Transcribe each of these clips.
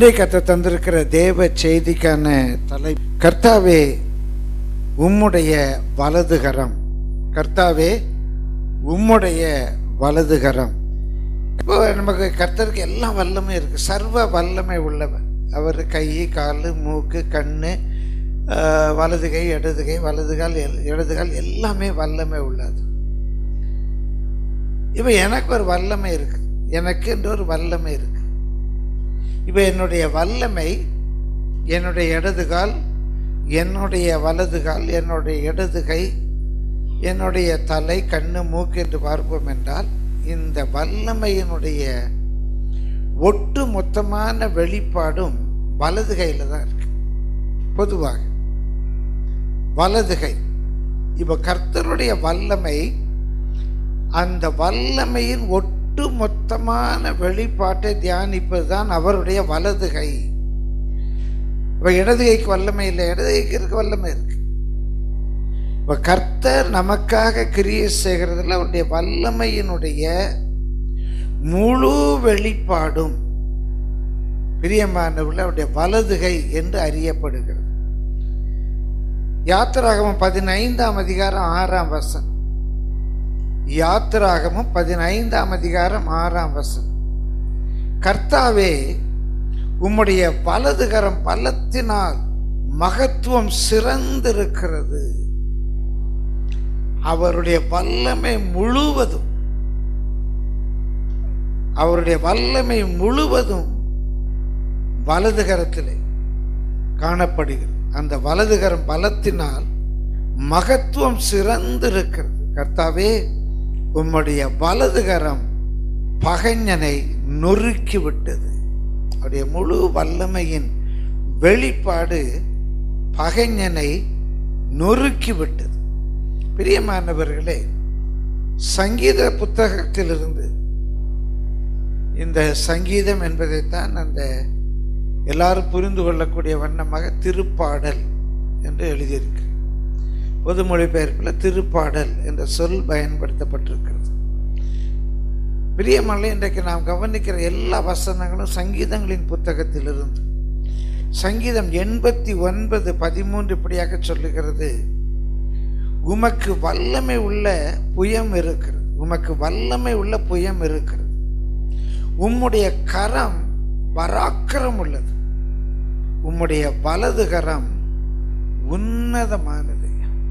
இன்றைய கத்த தந்திருக்கிற தேவ செய்திக்கான தலை கர்த்தாவே உம்முடைய வலதுகரம் கர்த்தாவே உம்முடைய வலதுகரம் இப்போ நமக்கு கர்த்தருக்கு எல்லாம் வல்லமை இருக்கு சர்வ வல்லமை உள்ளவர் அவர் கை கால் மூக்கு கண்ணு ஆஹ், வலது கை இடது கை வலது கால் எல்- இடது கால் எல்லாமே வல்லமை உள்ளது இப்போ எனக்கு ஒரு வல்லமை இருக்கு எனக்கு என்று ஒரு வல்லமை இருக்கு இப்போ என்னுடைய வல்லமை என்னுடைய இடது கால் என்னுடைய வலது கால் என்னுடைய இடது கை என்னுடைய தலை கண்ணு மூக்கு என்று பார்ப்போம் என்றால் இந்த வல்லமையினுடைய ஒட்டு மொத்தமான வெளிப்பாடும் வலது கையில் தான் இருக்கு பொதுவாக வலது கை இப்போ கர்த்தருடைய வல்லமை அந்த வல்லமையின் ஒட்டு மொத்தமான வெளிப்பாட்டை தியானிப்பது தான் அவருடைய வலது கை இப்போ இடது கைக்கு வல்லமை இல்லை இடது கைக்கு இருக்க வல்லமை இருக்கு இப்போ கர்த்தர் நமக்காக கிரியை செய்கிறதுல அவருடைய வல்லமையினுடைய முழு வெளிப்பாடும் பிரியமானவர்கள் அவருடைய வலதுகை என்று அறியப்படுகிறது யாத்திராகமம் பதினைந்தாம் அதிகாரம் ஆறாம் வசனம் யாத்திராகமம் பதினைந்தாம் அதிகாரம் ஆறாம் வசனம் கர்த்தாவே உம்முடைய வலதுகரம் பலத்தினால் மகத்துவம் சிறந்திருக்கிறது அவருடைய வல்லமை முழுவதும் அவருடைய வல்லமை முழுவதும் வலதுகரத்திலே காணப்படுகிறது அந்த வலதுகரம் பலத்தினால் மகத்துவம் சிறந்திருக்கிறது கர்த்தாவே உம்முடைய வலதுகரம் பகைஞனை நொறுக்கி விட்டது அவருடைய முழு வல்லமையின் வெளிப்பாடு பகைஞனை நொறுக்கி விட்டது பிரியமானவர்களே சங்கீத புத்தகத்திலிருந்து இந்த சங்கீதம் என்பதைத்தான் அந்த எல்லாரும் புரிந்து கொள்ளக்கூடிய வண்ணமாக திருப்பாடல் என்று எழுதியிருக்கு பொது மொழிபெயர்ப்பில் திருப்பாடல் என்ற சொல் பயன்படுத்தப்பட்டிருக்கிறது பிரியமல்ல இன்றைக்கு நாம் கவனிக்கிற எல்லா வசனங்களும் சங்கீதங்களின் புத்தகத்திலிருந்து சங்கீதம் எண்பத்தி ஒன்பது பதிமூன்று இப்படியாக சொல்லுகிறது உமக்கு வல்லமை உள்ள புயம் இருக்கிறது உமக்கு வல்லமை உள்ள புயம் இருக்கிறது உம்முடைய கரம் பராக்கிரம் உள்ளது உம்முடைய வலது கரம் உன்னதமானது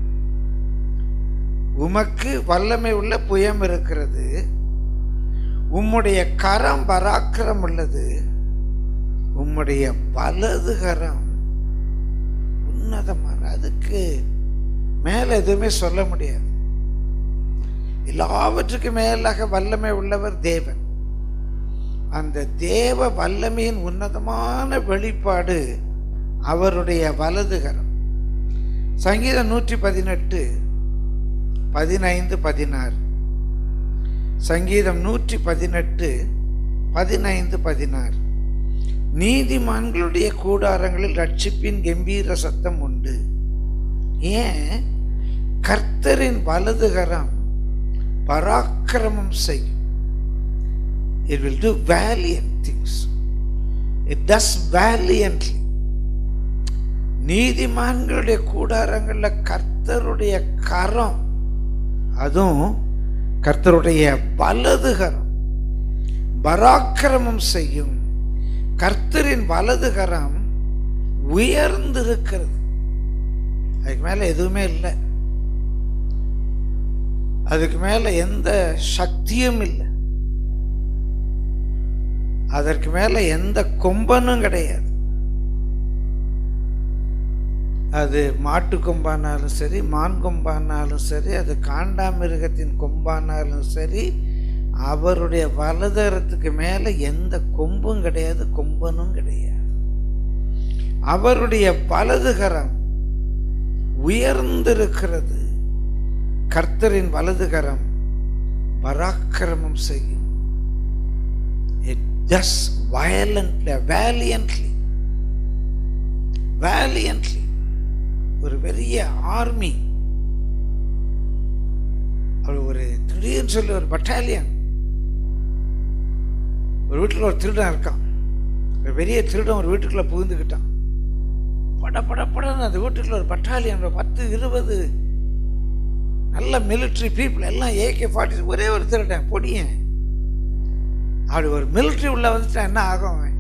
உமக்கு வல்லமை உள்ள புயம் இருக்கிறது உம்முடைய கரம் பராக்கிரம் உள்ளது உம்முடைய வலது கரம் உன்னதமான அதுக்கு மேல எதுவுமே சொல்ல முடியாது எல்லாவற்றுக்கும் மேலாக வல்லமை உள்ளவர் தேவன் அந்த தேவ வல்லமையின் உன்னதமான வெளிப்பாடு அவருடைய வலதுகரம் சங்கீதம் நூற்றி பதினெட்டு பதினைந்து பதினாறு சங்கீதம் நூற்றி பதினெட்டு பதினைந்து பதினாறு நீதிமான்களுடைய கூடாரங்களில் ரட்சிப்பின் கம்பீர சத்தம் உண்டு ஏன் கர்த்தரின் வலதுகரம் பராக்கிரமம் செய்யும் it will do valiant things it does valiantly நீதிமான்களுடைய கூடாரங்கள்ல கர்த்தருடைய கரம் அதுவும் கர்த்தருடைய வலதுகரம் பராக்கிரமம் செய்யும் கர்த்தரின் வலதுகரம் உயர்ந்திருக்கிறது அதுக்கு மேல எதுவுமே இல்லை அதுக்கு மேல எந்த சக்தியும் இல்லை அதற்கு மேல எந்த கொம்பனும் கிடையாது அது மாட்டு கொம்பானாலும் சரி மான் கொம்பானாலும் சரி அது காண்டாமிருகத்தின் கொம்பானாலும் சரி அவருடைய வலதரத்துக்கு மேல எந்த கொம்பும் கிடையாது கொம்பனும் கிடையாது அவருடைய வலதுகரம் உயர்ந்திருக்கிறது கர்த்தரின் வலதுகரம் பராக்கிரமம் செய்யும் it does violently valiantly valiantly ஒரு பெரிய ஆர்மி ஒரு திடீர்னு சொல்லி ஒரு பட்டாலியன் ஒரு வீட்டில் ஒரு திருடன் இருக்கான் ஒரு பெரிய திருடன் ஒரு வீட்டுக்குள்ளே புகுந்துக்கிட்டான் பட பட படன்னு அந்த வீட்டுக்குள்ள ஒரு பட்டாலியன் ஒரு பத்து இருபது நல்ல மிலிட்ரி பீப்புள் எல்லாம் ஏகே ஃபார்ட்டி ஒரே ஒரு திருடன் பொடியன் அப்படி ஒரு மிலிட்ரி உள்ள வந்துட்டா என்ன ஆகும் அவன்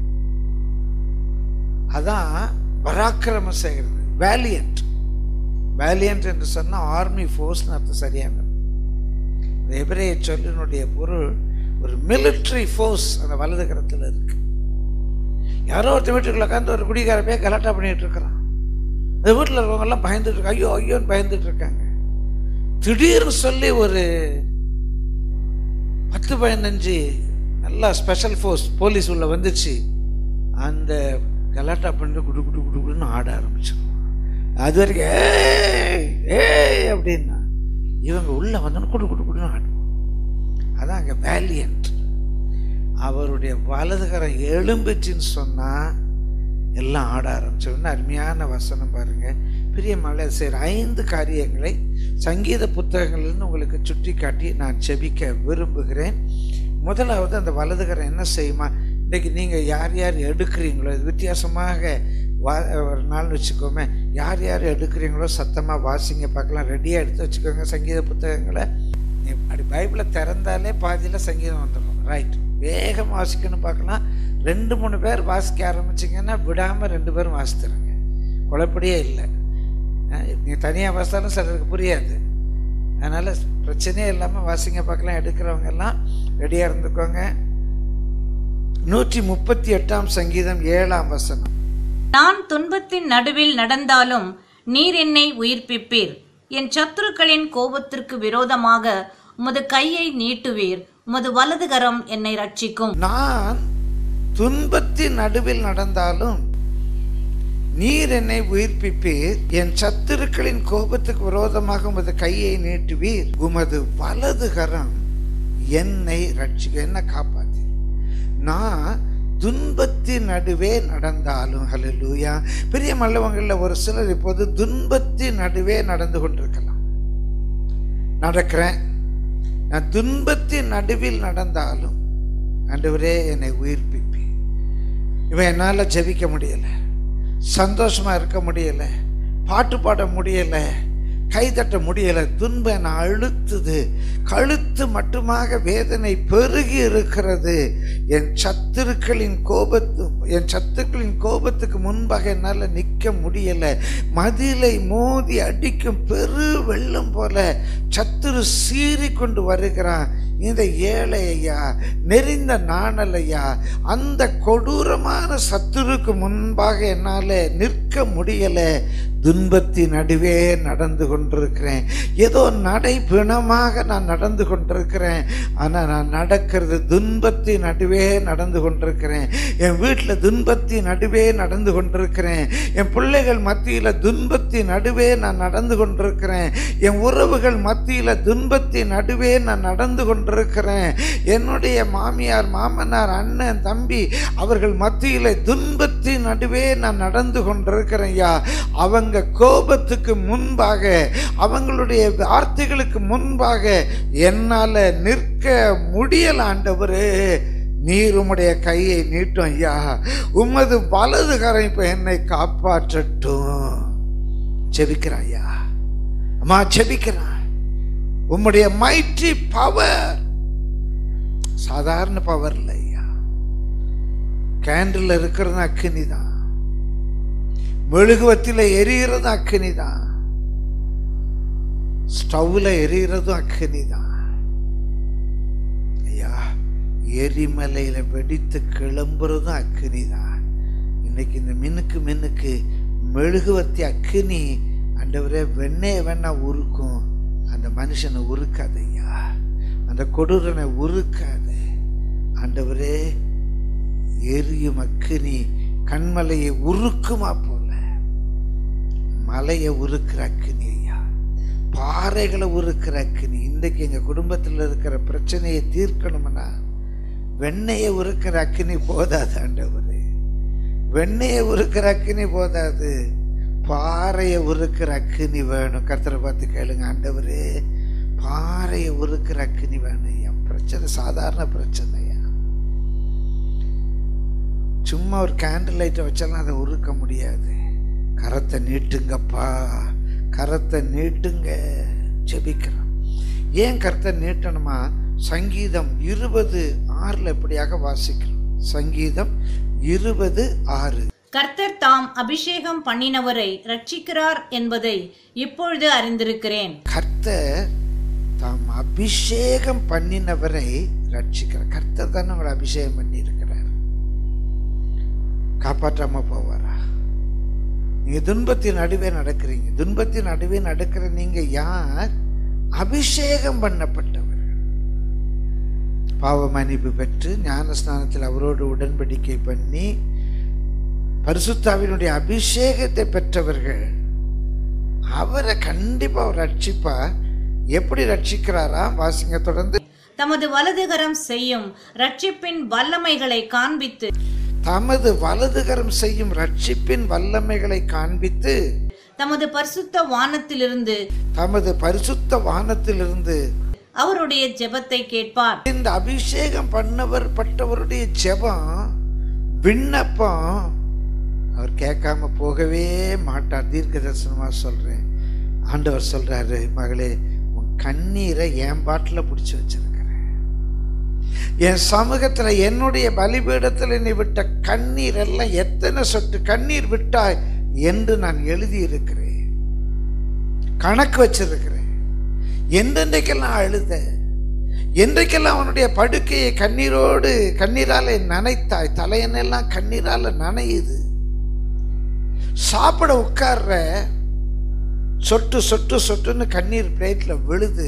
அதான் பராக்கிரமம் செய்கிறது வேலியன்ட் வேலியன்ட் என்று சொன்னால் ஆர்மி ஃபோர்ஸ்னு அர்த்தம் சரியான எபிரேய சொல்லினுடைய பொருள் ஒரு மிலிட்ரி ஃபோர்ஸ் அந்த வலது கரத்தில் இருக்கு யாரோ ஒருத்தர் வீட்டுக்குள்ள உட்காந்து ஒரு குடிகார போய் கலாட்டா பண்ணிட்டு இருக்கிறான் அந்த வீட்டில் இருக்கவங்க எல்லாம் பயந்துட்டு இருக்காங்க ஐயோ ஐயோன்னு பயந்துட்டு இருக்காங்க திடீர்னு சொல்லி ஒரு பத்து பதினஞ்சு நல்லா ஸ்பெஷல் ஃபோர்ஸ் போலீஸ் உள்ள வந்துச்சு அந்த கலாட்டா பண்ணிட்டு குடு குடு குடு குடுன்னு ஆட ஆரம்பிச்சிடும் அது வரைக்கும் ஏய் ஏய் அப்படின்னா இவங்க உள்ள வந்தோன்னு குடு குடு குடுன்னு ஆடும் அதான் அங்கே வேலியன்ட் அவருடைய வலதுகரம் எலும்புச்சுன்னு சொன்னால் எல்லாம் ஆட ஆரம்பிச்சோன்னு அருமையான வசனம் பாருங்க பெரிய மலை செய்கிற ஐந்து காரியங்களை சங்கீத புத்தகங்கள்னு உங்களுக்கு சுட்டி காட்டி நான் செபிக்க விரும்புகிறேன் முதலாவது அந்த வலதுகரம் என்ன செய்யுமா இன்றைக்கி நீங்கள் யார் யார் எடுக்கிறீங்களோ இது வித்தியாசமாக வா ஒரு நாள் வச்சுக்கோமே யார் யார் எடுக்கிறீங்களோ சத்தமாக வாசிங்க பார்க்கலாம் ரெடியாக எடுத்து வச்சுக்கோங்க சங்கீத புத்தகங்களை நீ அப்படி பைபிளை திறந்தாலே பாதியில் சங்கீதம் வந்துடும் ரைட் வேகமாக வாசிக்கணும் பார்க்கலாம் ரெண்டு மூணு பேர் வாசிக்க ஆரம்பிச்சிங்கன்னா விடாமல் ரெண்டு பேரும் வாசித்துருங்க குழப்படியே இல்லை நீ தனியாக வாசித்தாலும் சிலருக்கு புரியாது அதனால் பிரச்சனையே இல்லாமல் வாசிங்க பார்க்கலாம் எடுக்கிறவங்க எல்லாம் ரெடியாக இருந்துக்கோங்க நூற்றி முப்பத்தி எட்டாம் சங்கீதம் ஏழாம் வசனம் நான் துன்பத்தின் நடுவில் நடந்தாலும் நீர் என்னை உயிர்ப்பிப்பீர் என் சத்துருக்களின் கோபத்திற்கு விரோதமாக உமது கையை நீட்டுவீர் உமது வலதுகரம் என்னை ரட்சிக்கும் நான் துன்பத்தின் நடுவில் நடந்தாலும் நீர் என்னை உயிர்ப்பிப்பீர் என் சத்துருக்களின் கோபத்துக்கு விரோதமாக உமது கையை நீட்டுவீர் உமது வலது கரம் என்னை ரட்சிக்க என்ன காப்பாத்தி நான் துன்பத்தின் நடுவே நடந்தாலும் ஹalleluya பெரிய மல்லவங்களில் ஒரு சிலர் இப்போது துன்பத்தின் நடுவே நடந்து கொண்டிருக்கலாம் நடக்கிறேன் நான் துன்பத்தின் நடுவில் நடந்தாலும் ஆண்டவரே என்னை உயிர்ப்பிப்பி இவன் என்னால் ஜெபிக்க முடியலை சந்தோஷமாக இருக்க முடியலை பாட்டு பாட முடியலை கைதட்ட முடியலை துன்பம் என்னை அழுத்துது கழுத்து மட்டுமாக வேதனை பெருகி இருக்கிறது என் சத்துருக்களின் கோபத்து என் சத்துக்களின் கோபத்துக்கு முன்பாக என்னால் நிற்க முடியலை மதிலை மோதி அடிக்கும் பெரு வெள்ளம் போல சத்துரு சீறி கொண்டு வருகிறான் இந்த ஏழை ஐயா நெறிந்த நாணல் ஐயா அந்த கொடூரமான சத்துருக்கு முன்பாக என்னால் நிற்க முடியலை துன்பத்தின் நடுவே நடந்து கொண்டிருக்கிறேன் ஏதோ நடை பிணமாக நான் நடந்து கொண்டிருக்கிறேன் ஆனால் நான் நடக்கிறது துன்பத்தின் நடுவே நடந்து கொண்டிருக்கிறேன் என் வீட்டில் துன்பத்தின் நடுவே நடந்து கொண்டிருக்கிறேன் என் பிள்ளைகள் மத்தியில் துன்பத்தின் நடுவே நான் நடந்து கொண்டிருக்கிறேன் என் உறவுகள் மத்தியில் துன்பத்தின் நடுவே நான் நடந்து கொண்டிருக்கிறேன் என்னுடைய மாமியார் மாமனார் அண்ணன் தம்பி அவர்கள் மத்தியில் துன்பத்தின் நடுவே நான் நடந்து கொண்டிருக்கிறேன் யா அவங்க கோபத்துக்கு முன்பாக அவங்களுடைய வார்த்தைகளுக்கு முன்பாக என்னால் நிற்க முடியல ஆண்டவரே நீர் உம்முடைய கையை நீட்டும் ஐயா உமது வலது கரை இப்ப என்னை காப்பாற்றட்டும் ஜெபிக்கிறான் ஐயா அம்மா ஜெபிக்கிறான் உம்முடைய மைட்டி பவர் சாதாரண பவர் இல்லை ஐயா கேண்டில் இருக்கிறது அக்கினி தான் மெழுகுவத்தில் எரிகிறது அக்கினி தான் ஸ்டவ்வில் எரிகிறதும் அக்கினி தான் ஐயா எரிமலையில் வெடித்து கிளம்புறதும் அக்கினி தான் இன்னைக்கு இந்த மின்னுக்கு மின்னுக்கு மெழுகுவத்தி அக்கினி ஆண்டவரே வெண்ணெயை வேணா உருக்கும் அந்த மனுஷனை உருக்காது ஐயா அந்த கொடூரனை உருக்காது ஆண்டவரே எரியும் அக்கினி கண்மலையை உருக்குமா போல மலையை உருக்குற அக்கினி ஐயா பாறைகளை உருக்குற அக்கினி இன்றைக்கு எங்கள் குடும்பத்தில் இருக்கிற பிரச்சனையை தீர்க்கணும்னா வெண்ணெயை உருக்கிற அக்கினி போதாது ஆண்டவரே வெண்ணெயை உருக்கிற அக்கினி போதாது பாறையை உருக்கிற அக்கினி வேணும் கர்த்தரை பார்த்து கேளுங்க ஆண்டவரே பாறையை உருக்கிற அக்கினி வேணும் என் பிரச்சனை சாதாரண பிரச்சனையா சும்மா ஒரு கேண்டில் லைட்டை வச்சாலும் அதை உருக்க முடியாது கரத்தை நீட்டுங்கப்பா கரத்தை நீட்டுங்க ஜெபிக்கிறோம் ஏன் கரத்தை நீட்டணுமா சங்கீதம் இருபது ஆறில் இப்படியாக வாசிக்கிறோம் சங்கீதம் இருபது ஆறு கர்த்தர் தாம் அபிஷேகம் பண்ணினவரை ரட்சிக்கிறார் என்பதை இப்பொழுது அறிந்திருக்கிறேன் கர்த்தர் தாம் அபிஷேகம் பண்ணினவரை ரட்சிக்கிறார் கர்த்தர் தானே உங்களை அபிஷேகம் பண்ணியிருக்கிறார் காப்பாற்றாம போவாரா நீங்க துன்பத்தின் நடுவே நடக்கிறீங்க துன்பத்தின் நடுவே நடக்கிற நீங்க யார் அபிஷேகம் பண்ணப்பட்டவர்கள் பாவ மன்னிப்பு பெற்று ஞானஸ்நானத்தில் அவரோடு உடன்படிக்கை பண்ணி பரிசுத்தாவினுடைய அபிஷேகத்தை பெற்றவர்கள் அவரை கண்டிப்பா அவர் ரட்சிப்பா எப்படி ரட்சிக்கிறாரா வாசிங்க தொடர்ந்து தமது வலதுகரம் செய்யும் ரட்சிப்பின் வல்லமைகளை காண்பித்து தமது வலதுகரம் செய்யும் ரட்சிப்பின் வல்லமைகளை காண்பித்து தமது பரிசுத்த வானத்திலிருந்து தமது பரிசுத்த வானத்திலிருந்து அவருடைய ஜெபத்தை கேட்பார் இந்த அபிஷேகம் பண்ணவர் பட்டவருடைய ஜெபம் விண்ணப்பம் அவர் கேட்காம போகவே மாட்டார் தீர்க்க தரிசனமா சொல்றேன் ஆண்டவர் சொல்றாரு மகளே உன் கண்ணீரை என் பாட்டில் பிடிச்சி வச்சிருக்கிறேன் என் சமூகத்துல என்னுடைய பலிபீடத்தில் நீ விட்ட கண்ணீர் எல்லாம் எத்தனை சொட்டு கண்ணீர் விட்டாய் என்று நான் எழுதி இருக்கிறேன் கணக்கு வச்சிருக்கிறேன் எந்தெந்தைக்கெல்லாம் அழுத என்றைக்கெல்லாம் அவனுடைய படுக்கையை கண்ணீரோடு கண்ணீரால நனைத்தாய் தலையனெல்லாம் கண்ணீரால நனையுது சாப்பிட உட்கார்ற சொட்டு சொட்டு சொட்டுன்னு கண்ணீர் பிளேட்ல விழுது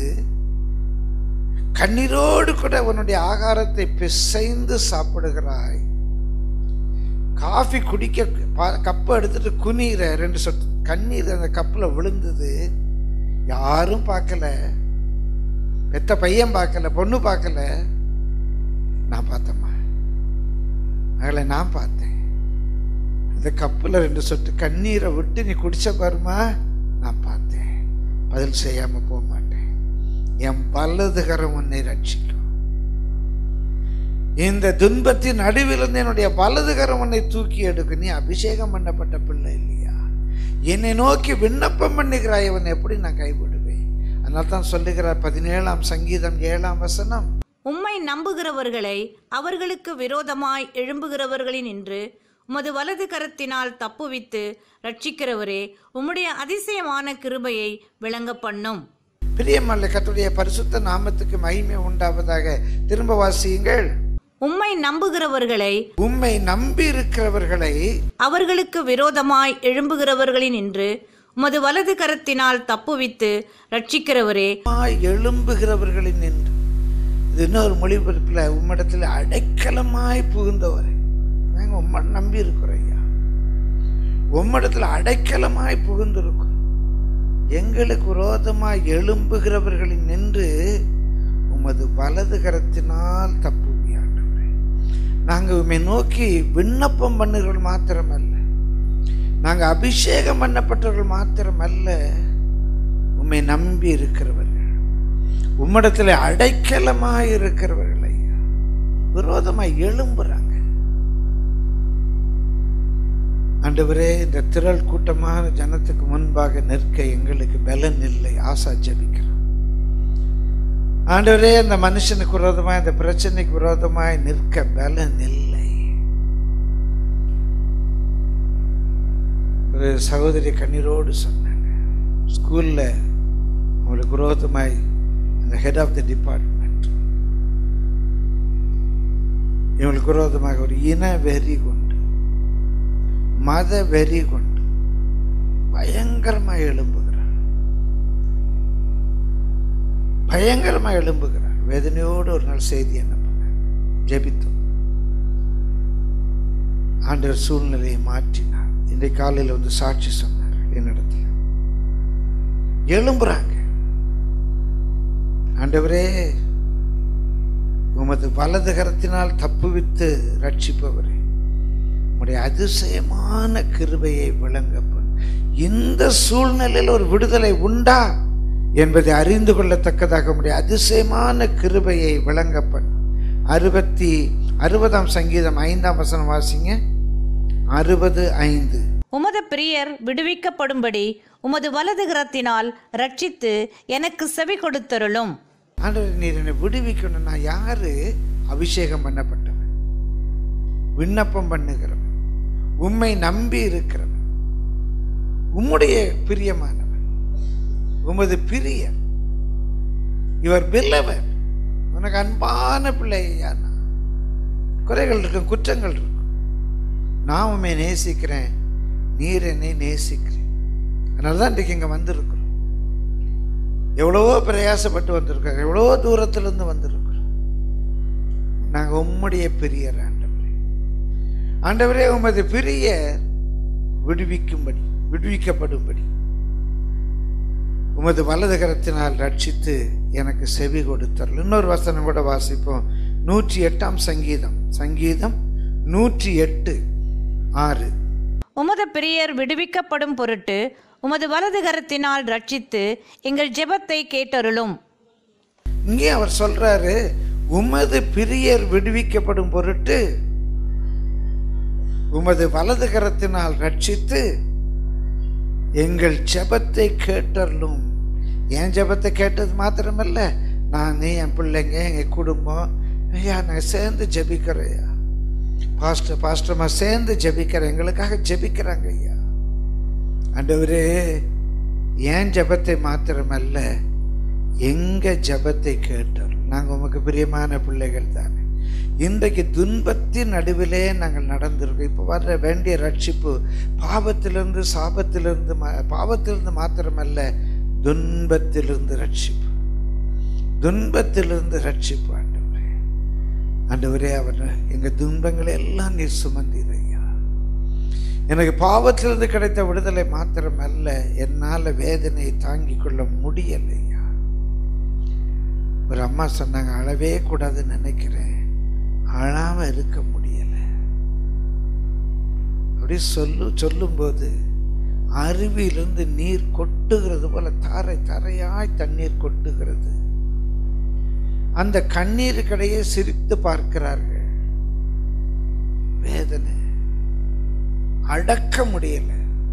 கண்ணீரோடு கூட உன்னுடைய ஆகாரத்தை பிசைந்து சாப்பிடுகிறாய் காஃபி குடிக்க பா- கப்பை எடுத்துட்டு குனிற ரெண்டு சொட்டு கண்ணீர் அந்த கப்பில் விழுந்தது யாரும் பார்க்கல பெத்த பையன் பார்க்கல பொண்ணு பார்க்கல நான் பார்த்தேம்மா மகளை நான் பார்த்தேன் அந்த கப்பில் ரெண்டு சொட்டு கண்ணீரை விட்டு நீ குடிச்ச பாருமா நான் பார்த்தேன் பதில் செய்யாம போக மாட்டேன் என் வலதுகரம் உன்னை ரட்சிக்கும் இந்த துன்பத்தின் நடுவிலிருந்து என்னுடைய வலதுகரம் உன்னை தூக்கி எடுக்கும் நீ அபிஷேகம் பண்ணப்பட்ட பிள்ளை இல்லையா என்னை நோக்கி விண்ணப்பம் பண்ணுகிறாய் அவன் எப்படி நான் கைவிடுவேன் அதனால தான் சொல்லுகிறார் பதினேழாம் சங்கீதம் ஏழாம் வசனம் உம்மை நம்புகிறவர்களை அவர்களுக்கு விரோதமாய் எழும்புகிறவர்களின் நின்று உமது வலது கரத்தினால் தப்புவித்து ரட்சிக்கிறவரே உம்முடைய அதிசயமான கிருபையை விளங்க பண்ணும் பிரியமல்ல கர்த்தருடைய பரிசுத்த நாமத்துக்கு மகிமை உண்டாவதாக திரும்ப வாசியுங்கள் உம்மை நம்புகிறவர்களை உம்மை நம்பி இருக்கிறவர்களை அவர்களுக்கு விரோதமாய் எழும்புகிறவர்களின் நின்று உமது வலது கரத்தினால் தப்புவித்து ரட்சிக்கிறவரே எழும்புகிறவர்களின் நின்று இது இன்னொரு மொழிபெயர்ப்பில் உம்மிடத்தில் அடைக்கலமாய் புகுந்தவரை நாங்கள் உம்மை நம்பி இருக்கிறோம் ஐயா உம்மிடத்தில் அடைக்கலமாய் புகுந்திருக்கிறோம் எங்களுக்கு விரோதமாய் எழும்புகிறவர்களின் நின்று உமது வலது கரத்தினால் தப்புவியாண்டவரே நாங்கள் உம்மை நோக்கி விண்ணப்பம் பண்ணுகிறவர்கள் மாத்திரமல்ல நாங்கள் அபிஷேகம் பண்ணப்பட்டவர்கள் மாத்திரமல்ல உம்மை நம்பி இருக்கிறவர்கள் உம்மிடத்தில் அடைக்கலமாய் இருக்கிறவர்கள் ஐயா விரோதமாய் எழும்புறாங்க ஆண்டவரே இந்த திரள் கூட்டமான ஜனத்துக்கு முன்பாக நிற்க எங்களுக்கு பலன் இல்லை ஆசா ஜபிக்கிறோம் ஆண்டவரே அந்த மனுஷனுக்கு விரோதமாய் இந்த பிரச்சனைக்கு விரோதமாய் நிற்க பலன் இல்லை ஒரு சகோதரி கண்ணீரோடு சொன்னாங்க ஸ்கூல்ல அவங்களுக்கு விரோதமாய் அந்த ஹெட் ஆஃப் த டிபார்ட்மெண்ட் இவங்களுக்கு விரோதமாக ஒரு இன வெறி கொண்டு மத வெறி கொண்டு பயங்கரமாக எழும்புகிறார் பயங்கரமாக எழும்புகிறார் வேதனையோடு ஒரு நாள் செய்தி அனுப்புனார் ஜெபித்தோம் ஆண்டவர் சூழ்நிலையை மாற்றினார் இன்றைக்கு காலையில் வந்து சாட்சி சொன்னார் என்னிடத்தில் எழும்புறாங்க ஆண்டவரே உமது வலது கரத்தினால் தப்புவித்து ரட்சிப்பவரே உம்முடைய அதிசயமான கிருபையை விளங்க பண்ணு. இந்த சூழ்நிலையில் ஒரு விடுதலை உண்டா என்பதை அறிந்து கொள்ளத்தக்கதாக உம்முடைய அதிசயமான கிருபையை விளங்க பண்ணு. அறுபத்தி அறுபதாம் சங்கீதம் ஐந்தாம் வசனம் வாசிங்க அறுபது ஐந்து உமது பிரியர் விடுவிக்கப்படும்படி உமது வலது கரத்தினால் ரட்சித்து எனக்கு செவி கொடுத்தருளும் ஆண்டவர் நீர் என்னை விடுவிக்கணும் நான் யாரு அபிஷேகம் பண்ணப்பட்டவன் விண்ணப்பம் பண்ணுகிறவன் உம்மை நம்பி இருக்கிறவன் உம்முடைய பிரியமானவன் உமது பிரியர் இவர் பில்லவர் உனக்கு அன்பான பிள்ளை ஐயா நான். குறைகள் இருக்கும் குற்றங்கள் இருக்கும் நான் உண்மை நேசிக்கிறேன் நீர் என்னை நேசிக்கிறேன் அதனால தான் இன்றைக்கு இங்கே வந்திருக்கிறோம் எவ்வளவோ பிரயாசப்பட்டு வந்திருக்கோம் எவ்வளவோ தூரத்திலிருந்து வந்திருக்கிறோம் நாங்கள் உம்முடைய பிரியர் ஆண்டவரே ஆண்டவரே உமது பிரிய விடுவிக்கும்படி விடுவிக்கப்படும்படி உமது வலது கரத்தினால் ரட்சித்து எனக்கு செவி கொடுத்தரல் இன்னொரு வசனம் கூட வாசிப்போம் நூற்றி எட்டாம் சங்கீதம் சங்கீதம் நூற்றி எட்டு ஆறு உமது பிரியர் விடுவிக்கப்படும் பொருட்டு உமது வலது கரத்தினால் ரட்சித்து எங்கள் ஜெபத்தை கேட்டருளும் இங்கே அவர் சொல்றாரு உமது பிரியர் விடுவிக்கப்படும் பொருட்டு உமது வலது கரத்தினால் ரட்சித்து எங்கள் ஜெபத்தை கேட்டருளும் என் ஜெபத்தை கேட்டது மாத்திரமல்ல நான் என் பிள்ளைங்க எங்கள் குடும்பம் ஐயா நான் சேர்ந்து ஜெபிக்கிறோம் ஐயா பாஸ்டர் பாஸ்டர்மா சேர்ந்து ஜெபிக்கிறேன் எங்களுக்காக ஜெபிக்கிறாங்க ஐயா ஆண்டவரே என் ஜெபத்தை மாத்திரமல்ல எங்க ஜெபத்தை கேட்டோம் நாங்கள் உமக்கு பிரியமான பிள்ளைகள் தானே இன்றைக்கு துன்பத்தின் நடுவிலே நாங்கள் நடந்திருக்கோம் இப்போ வர்ற வேண்டிய ரட்சிப்பு பாவத்திலிருந்து சாபத்திலிருந்து மா- பாவத்திலிருந்து மாத்திரமல்ல துன்பத்திலிருந்து ரட்சிப்பு துன்பத்திலிருந்து ரட்சிப்பு ஆண்டவரே ஆண்டவரே அவர் எங்கள் துன்பங்களை எல்லாம் நீர் சுமந்தீரையா எனக்கு பாவத்திலிருந்து கிடைத்த விடுதலை மாத்திரமல்ல என்னால் வேதனையை தாங்கிக் கொள்ள முடியலையா ஒரு அம்மா சொன்னாங்க அழவே கூடாதுன்னு நினைக்கிறேன் அழாம இருக்க முடியல அப்படி சொல்லு சொல்லும்போது அருவியிலிருந்து நீர் கொட்டுகிறது போல தாரை தாரையாய் தண்ணீர் கொட்டுகிறது அந்த கண்ணீருக்கிடையே சிரித்து பார்க்கிறார்கள் வேதனை அடக்க முடியல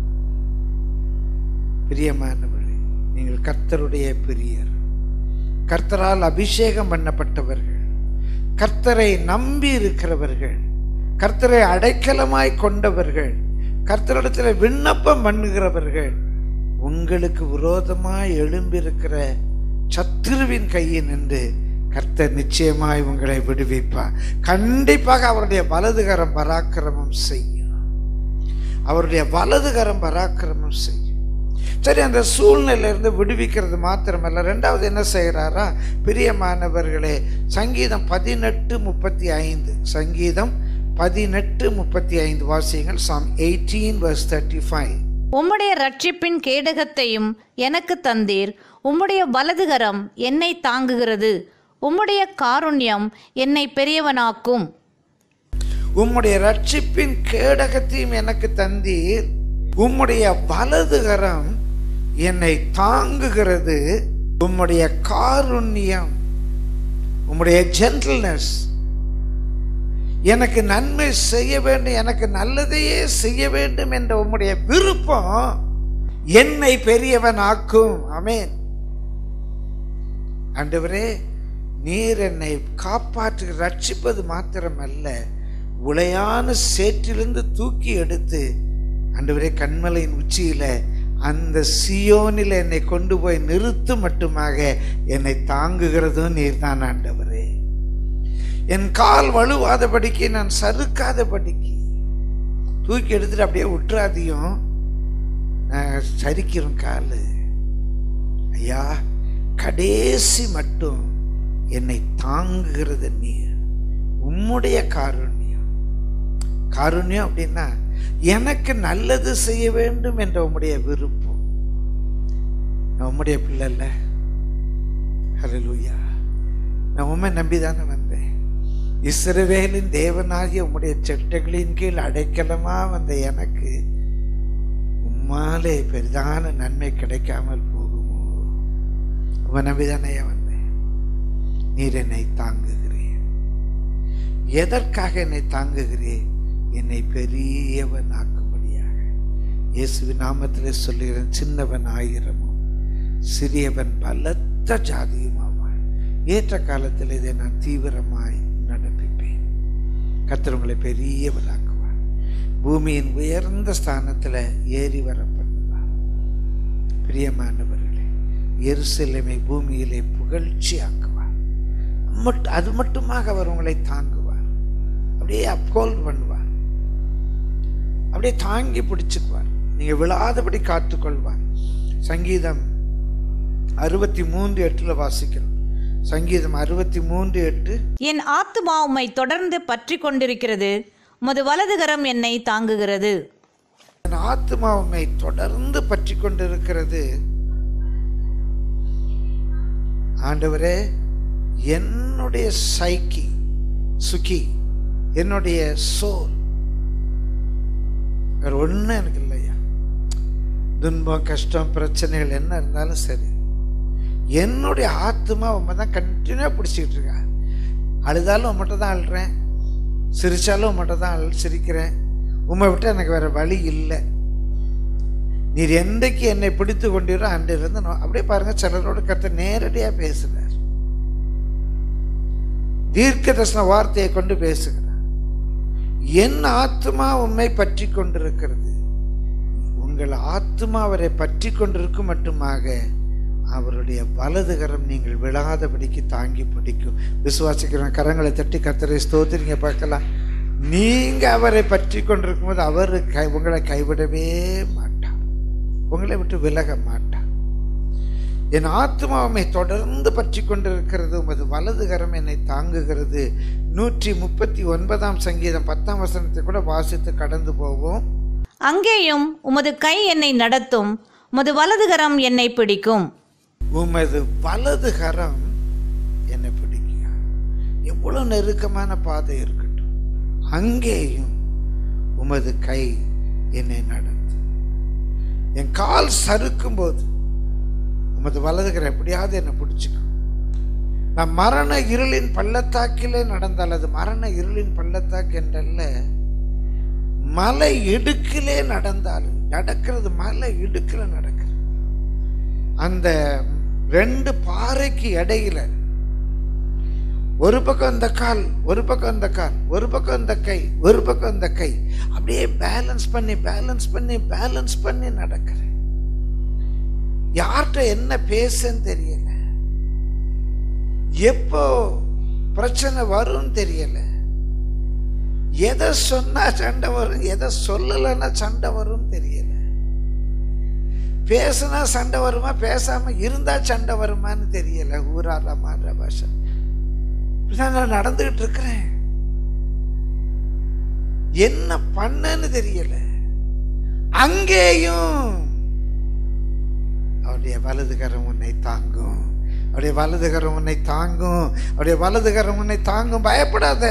பிரியமானவர்களே நீங்கள் கர்த்தருடைய பிரியர் கர்த்தரால் அபிஷேகம் பண்ணப்பட்டவர்கள் கர்த்தரை நம்பி இருக்கிறவர்கள் கர்த்தரை அடைக்கலமாய் கொண்டவர்கள் கர்த்தரிடத்தில் விண்ணப்பம் பண்ணுகிறவர்கள் உங்களுக்கு விரோதமாய் எழும்பியிருக்கிற சத்துருவின் கையில் நின்று கர்த்தர் நிச்சயமாய் உங்களை விடுவிப்பார் கண்டிப்பாக அவருடைய வலதுகரம் பராக்கிரமம் செய்யும் அவருடைய வலதுகரம் பராக்கிரமம் செய்யும் சரி அந்த சூழ்நிலையிலிருந்து விடுவிக்கிறது மாத்திரமல்ல ரெண்டாவது என்ன செய்கிறாரா பிரியமானவர்களே சங்கீதம் பதினெட்டு முப்பத்தி ஐந்து சங்கீதம் பதினெட்டு முப்பத்தி ஐந்து வாசியங்கள் Psalm eighteen verse thirty five உம்முடைய ரட்சிப்பின் கேடகத்தையும் எனக்கு தந்தீர் உம்முடைய வலதுகரம் என்னை தாங்குகிறது உம்முடைய காருண்யம் என்னை பெரியவனாக்கும் உம்முடைய ரட்சிப்பின் கேடகத்தையும் எனக்கு தந்தீர் உம்முடைய வலதுகரம் என்னை தாங்குகிறது உம்முடைய காருண்யம் உம்முடைய ஜென்டில்னஸ் எனக்கு நன்மை செய்ய வேண்டும் எனக்கு நல்லதையே செய்ய வேண்டும் என்ற உம்முடைய விருப்பம் என்னை பெரியவன் ஆக்கும் அமேன் ஆண்டவரே நீர் என்னை காப்பாற்று ரட்சிப்பது மாத்திரமல்ல உளையான சேற்றிலிருந்து தூக்கி எடுத்து ஆண்டவரே கண்மலையின் உச்சியில அந்த சியோனில் என்னை கொண்டு போய் நிறுத்து மட்டுமாக என்னை தாங்குகிறதும் நீர்தான் ஆண்டவரே என் கால் வலுவாதபடிக்கு நான் சறுக்காதபடிக்கு தூக்கி எடுத்துட்டு அப்படியே விட்டுறாதையும் நான் சரிக்கிறோம் காலு ஐயா கடைசி மட்டும் என்னை தாங்குகிறது நீர் உம்முடைய காருண்யம் காருண்யம் அப்படின்னா எனக்கு நல்லது செய்ய வேண்டும் என்ற உம்முடைய விருப்பம் நான் உம்முடைய பிள்ளை இல்ல ஹalleluya நான் உண்மை நம்பி தானே வந்தேன் இஸ்ரவேலின் தேவனாகிய உம்முடைய செட்டைகளின் கீழ் அடைக்கலமா வந்த எனக்கு உம்மாலே பெரிதான நன்மை கிடைக்காமல் போகுமோ உம்மை நம்பி தானே வந்தேன் நீர் என்னை தாங்குகிறேன் எதற்காக என்னை தாங்குகிறே என்னை பெரியவன் ஆக்கும்படியாக இயேசுவின் நாமத்திலே சொல்லுகிறேன் சின்னவன் ஆயிரமும் சிறியவன் பலத்த ஜாதியுமாவான் ஏற்ற காலத்தில் இதை நான் தீவிரமாய் நடப்பிப்பேன் கர்த்தர் உங்களை பெரியவனாக்குவார் பூமியின் உயர்ந்த ஸ்தானத்தில் ஏறி வர பண்ணுவார் பிரியமானவர்களே எருசலேமை பூமியிலே புகழ்ச்சி ஆக்குவார் மட்- அது மட்டுமாக அவர் உங்களை தாங்குவார் அப்படியே அப்கோல்ட் பண்ணுவார் அப்படியே தாங்கி பிடிச்சுக்குவார் நீங்க விழாதபடி காத்துக்கொள்வார் சங்கீதம் அறுபத்தி மூன்று எட்டுல வாசிக்கிறோம் சங்கீதம் அறுபத்தி மூன்று எட்டு என் ஆத்துமா உம்மை தொடர்ந்து பற்றி கொண்டிருக்கிறது உமது வலதுகரம் என்னை தாங்குகிறது என் ஆத்மா உம்மை தொடர்ந்து பற்றி கொண்டிருக்கிறது ஆண்டவரே என்னுடைய சைக்கி சுகி என்னுடைய சோல் வேற ஒன்றும் எனக்கு இல்லையா துன்பம் கஷ்டம் பிரச்சனைகள் என்ன இருந்தாலும் சரி என்னுடைய ஆத்மா உண்மை தான் கண்டினியூவாக பிடிச்சிக்கிட்டு இருக்கா அழுதாலும் உம்மட்ட தான் அழுறேன் சிரிச்சாலும் உம்மட்ட தான் அழு சிரிக்கிறேன் உம்மை விட்டு எனக்கு வேற வழி இல்லை நீர் என்றைக்கு என்னை பிடித்து கொண்டீரோ அன்றிலிருந்து நான் அப்படியே பாருங்க சிலரோட கருத்தை நேரடியாக பேசுகிறார் தீர்க்க தரிசன வார்த்தையை கொண்டு பேசுகிறார் என் ஆத்மா உம்மை பற்றி கொண்டிருக்கிறது உங்கள் ஆத்மா அவரை பற்றி கொண்டிருக்கும் மட்டுமாக அவருடைய வலதுகரம் நீங்கள் விழாதபடிக்கு தாங்கி பிடிக்கும் விசுவாசிக்கிற கரங்களை தட்டி கத்தரை ஸ்தோத்திரிங்க பார்க்கலாம் நீங்க அவரை பற்றி கொண்டிருக்கும் போது அவர் கை உங்களை கைவிடவே மாட்டார் உங்களை விட்டு விலக மாட்டார் என் ஆத்மாவை தொடர்ந்து பற்றி கொண்டிருக்கிறது உமது வலதுகரம் என்னை தாங்குகிறது நூற்றி முப்பத்தி ஒன்பதாம் சங்கீதம் பத்தாம் வசனத்தை கூட வாசித்து கடந்து போவோம் அங்கேயும் உமது கை என்னை நடத்தும் உமது வலதுகரம் என்னை பிடிக்கும் உமது வலது கரம் என்னை பிடிக்கும் எவ்வளவு நெருக்கமான பாதை இருக்கட்டும் அங்கேயும் உமது கை என்னை நடத்தும் என் கால் சறுக்கும் போது உமது வலது கரம் எப்படியாவது என்னை பிடிச்சிக்கும் நான் மரண இருளின் பள்ளத்தாக்கிலே நடந்தால் அது மரண இருளின் பள்ளத்தாக்கு என்றல்ல மலை இடுக்கிலே நடந்தாலும் நடக்கிறது மலை இடுக்கில நடக்கிறது அந்த ரெண்டு பாறைக்கு இடையில ஒரு பக்கம் இந்த கால் ஒரு பக்கம் இந்த கால் ஒரு பக்கம் இந்த கை ஒரு பக்கம் இந்த கை அப்படியே பேலன்ஸ் பண்ணி பேலன்ஸ் பண்ணி பேலன்ஸ் பண்ணி நடக்கிறேன் யார்கிட்ட என்ன பேசுன்னு தெரியல எப்போ பிரச்சனை வரும்னு தெரியல எதை சொன்னா சண்டை வரும் எதை சொல்லலைன்னா சண்டை வரும்னு தெரியல பேசுனா சண்டை வருமா பேசாம இருந்தா சண்டை வருமான்னு தெரியல ஊரால மாற பாஷை இப்படிதான் நான் நடந்துகிட்டு இருக்கிறேன் என்ன பண்ணன்னு தெரியல அங்கேயும் அவருடைய வலதுகரம் உன்னை தாங்கும் அவருடைய வலதுகரம் உன்னை தாங்கும் அவருடைய வலதுகரம் உன்னை தாங்கும் பயப்படாத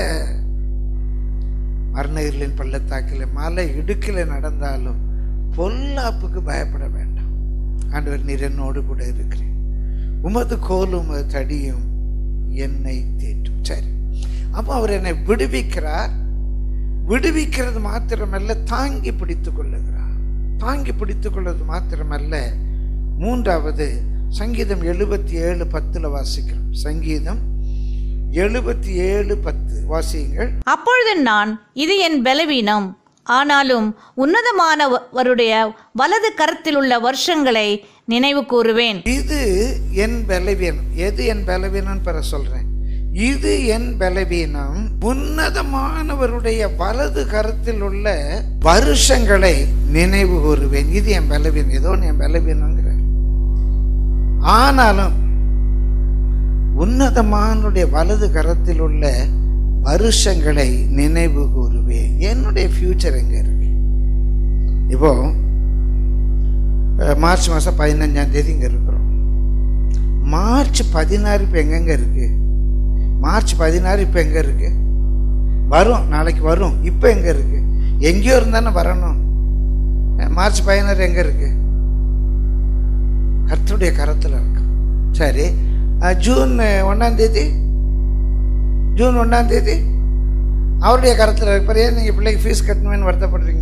மரண இருளின் பள்ளத்தாக்கில் மலை இடுக்கில் நடந்தாலும் பொல்லாப்புக்கு பயப்பட வேண்டாம் ஆண்டவர் நீர் என்னோடு கூட இருக்கிறேன் உமது கோலும் உமது தடியும் என்னை தேற்றும் சரி அப்போ அவர் என்னை விடுவிக்கிறார் விடுவிக்கிறது மாத்திரமல்ல தாங்கி பிடித்துக் கொள்ளுகிறார் தாங்கி பிடித்துக் கொள்வது மாத்திரமல்ல மூன்றாவது சங்கீதம் எழுபத்தி ஏழு பத்துல வாசிக்கிறோம் சங்கீதம் எழுபத்தி ஏழு பத்து வாசியுங்கள் அப்பொழுது நான் இது என் பலவீனம் ஆனாலும் உன்னதமானவருடைய வலது கரத்தில் உள்ள வருஷங்களை நினைவு கூறுவேன் இது என் பலவீனம் எது என் பலவீனம் பெற சொல்றேன் இது என் பலவீனம் உன்னதமானவருடைய வலது கரத்தில் உள்ள வருஷங்களை நினைவு கூறுவேன் இது என் பலவீனம் ஏதோ ஒன்று என் பலவீனங்கிற ஆனாலும் உன்னதமானுடைய வலது கரத்தில் உள்ள வருஷங்களை நினைவு கூறுவேன் என்னுடைய ஃபியூச்சர் எங்க இருக்கு இப்போ அஹ், மார்ச் மாதம் பதினஞ்சாம் தேதி இங்கே இருக்கிறோம் மார்ச் பதினாறு இப்போ எங்கெங்க இருக்கு மார்ச் பதினாறு இப்போ எங்கே இருக்கு வரும் நாளைக்கு வரும் இப்போ எங்கே இருக்கு எங்கேயோ இருந்தானே வரணும் அஹ், மார்ச் பதினாறு எங்கே இருக்கு கர்த்தருடைய கரத்தில் இருக்கு சரி அஹ், ஜூன் ஒன்றாம் தேதி ஜூன் ஒன்றாம் தேதி அவருடைய கருத்தில் இருப்பார் ஏன் நீங்கள் பிள்ளைக்கு ஃபீஸ் கட்டணுமேனு வருத்தப்படுறீங்க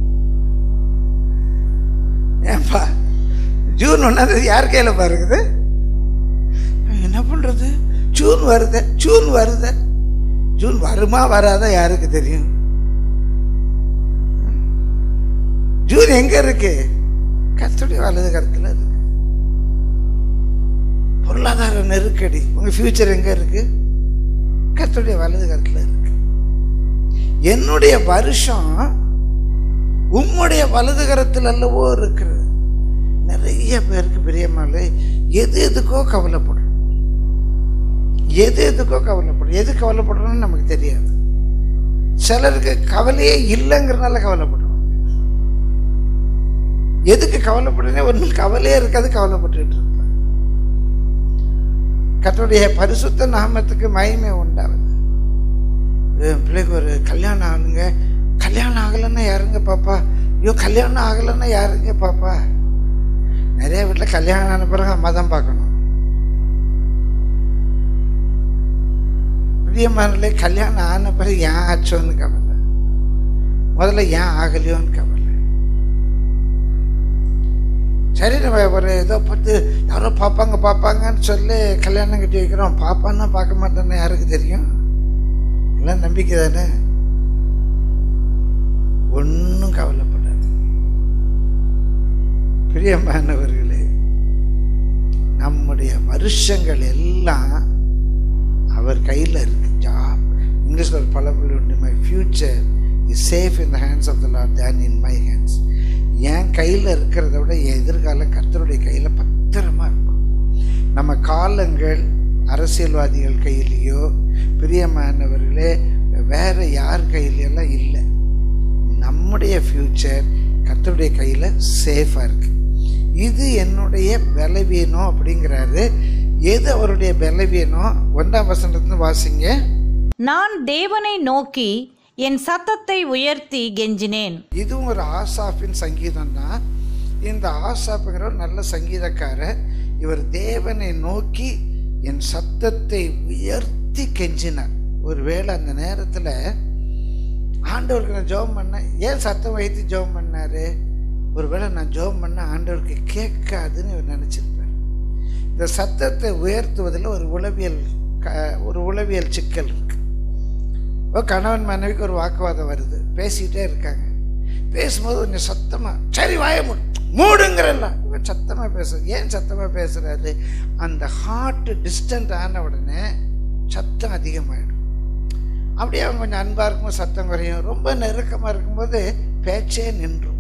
ஏன்பா ஜூன் ஒன்றாந்தேதி யார் கையில் பாருக்குது என்ன பண்ணுறது ஜூன் வருது ஜூன் வருது ஜூன் வருமா வராதா யாருக்கு தெரியும் ஜூன் எங்க இருக்கு கர்த்தருடைய வலது கருத்துல இருக்கு பொருளாதார நெருக்கடி உங்க ஃபியூச்சர் எங்க இருக்கு கர்த்தருடைய வலது கருத்துல இருக்கு என்னுடைய வருஷம் உம்முடைய வலது கரத்தில் அல்லவோ இருக்கிறது நிறைய பேருக்கு பிரியமாலே எது எதுக்கோ கவலைப்படும் எது எதுக்கோ கவலைப்படும் எது கவலைப்படுறோம்னு நமக்கு தெரியாது சிலருக்கு கவலையே இல்லைங்கிறனால கவலைப்படுவாங்க எதுக்கு கவலைப்படுறேனே ஒன்றும் கவலையே இருக்காது கவலைப்பட்டுட்டு இருப்பேன் கர்த்தருடைய பரிசுத்த நாமத்துக்கு மகிமை உண்டாகுது என் பிள்ளைக்கு ஒரு கல்யாணம் ஆகணுங்க கல்யாணம் ஆகலைன்னா யாருங்க பாப்பா ஐயோ கல்யாணம் ஆகலைன்னா யாருங்க பாப்பா நிறைய வீட்டில் கல்யாணம் ஆன பிறகு அம்மா தான் பார்க்கணும் பிரியமானலே கல்யாணம் ஆன பிறகு ஏன் ஆச்சோன்னு கவலை முதல்ல ஏன் ஆகலையோன்னு கவலை சரி நம்ம ஒரு ஏதோ பார்த்து யாரோ பார்ப்பாங்க பார்ப்பாங்கன்னு சொல்லி கல்யாணம் கட்டி வைக்கிறோம் பார்ப்பான்னா பார்க்க மாட்டேன்னு யாருக்கு தெரியும் எல்லாம் நம்பிக்கை தானே ஒன்றும் கவலைப்படாது பிரியமானவர்களே நம்முடைய வருஷங்கள் எல்லாம் அவர் கையில் இருக்கு ஜாப் இங்கிலீஷில் ஒரு பழமொழி உண்டு my future is safe in the hands of the Lord than in my hands என் கையில் இருக்கிறத விட என் எதிர்காலம் கர்த்தருடைய கையில் பத்திரமா இருக்கும் நம்ம காலங்கள் அரசியல்வாதிகள் கையிலேயோ பிரியமானவர்களே வேற யார் கையிலெல்லாம் இல்லை நம்முடைய ஃப்யூச்சர் கர்த்தருடைய கையில் சேஃபாக இருக்கு இது என்னுடைய பலவீனம் அப்படிங்கிறாரு எது அவருடைய பலவீனம் ஒன்றாம் வசனத்துலேருந்து வாசிங்க நான் தேவனை நோக்கி என் சத்தத்தை உயர்த்தி கெஞ்சினேன் இதுவும் ஒரு ஆசாப்பின் சங்கீதம் தான் இந்த ஆசாப்புங்கிற ஒரு நல்ல சங்கீதக்காரர் இவர் தேவனை நோக்கி என் சத்தத்தை உயர்த்தி கெஞ்சினார் ஒருவேளை அந்த நேரத்தில் ஆண்டவருக்கு நான் ஜெபம் பண்ணேன் ஏன் சத்தம் வைத்து ஜெபம் பண்ணாரு ஒருவேளை நான் ஜெபம் பண்ண ஆண்டவருக்கு கேட்காதுன்னு இவர் நினச்சிருப்பார் இந்த சத்தத்தை உயர்த்துவதில் ஒரு உளவியல் க ஒரு உளவியல் சிக்கல் இருக்கு இப்போ கணவன் மனைவிக்கு ஒரு வாக்குவாதம் வருது பேசிக்கிட்டே இருக்காங்க பேசும்போது கொஞ்சம் சத்தமாக சரி வாய மூடு மூடுங்கிறல்ல இவன் சத்தமாக பேச ஏன் சத்தமாக பேசுகிறாரு அந்த ஹார்ட் டிஸ்டன்ட் ஆன உடனே சத்தம் அதிகமாகிடும் அப்படியே அவங்க கொஞ்சம் அன்பாக இருக்கும்போது சத்தம் குறையும் ரொம்ப நெருக்கமாக இருக்கும்போது பேச்சே நின்றும்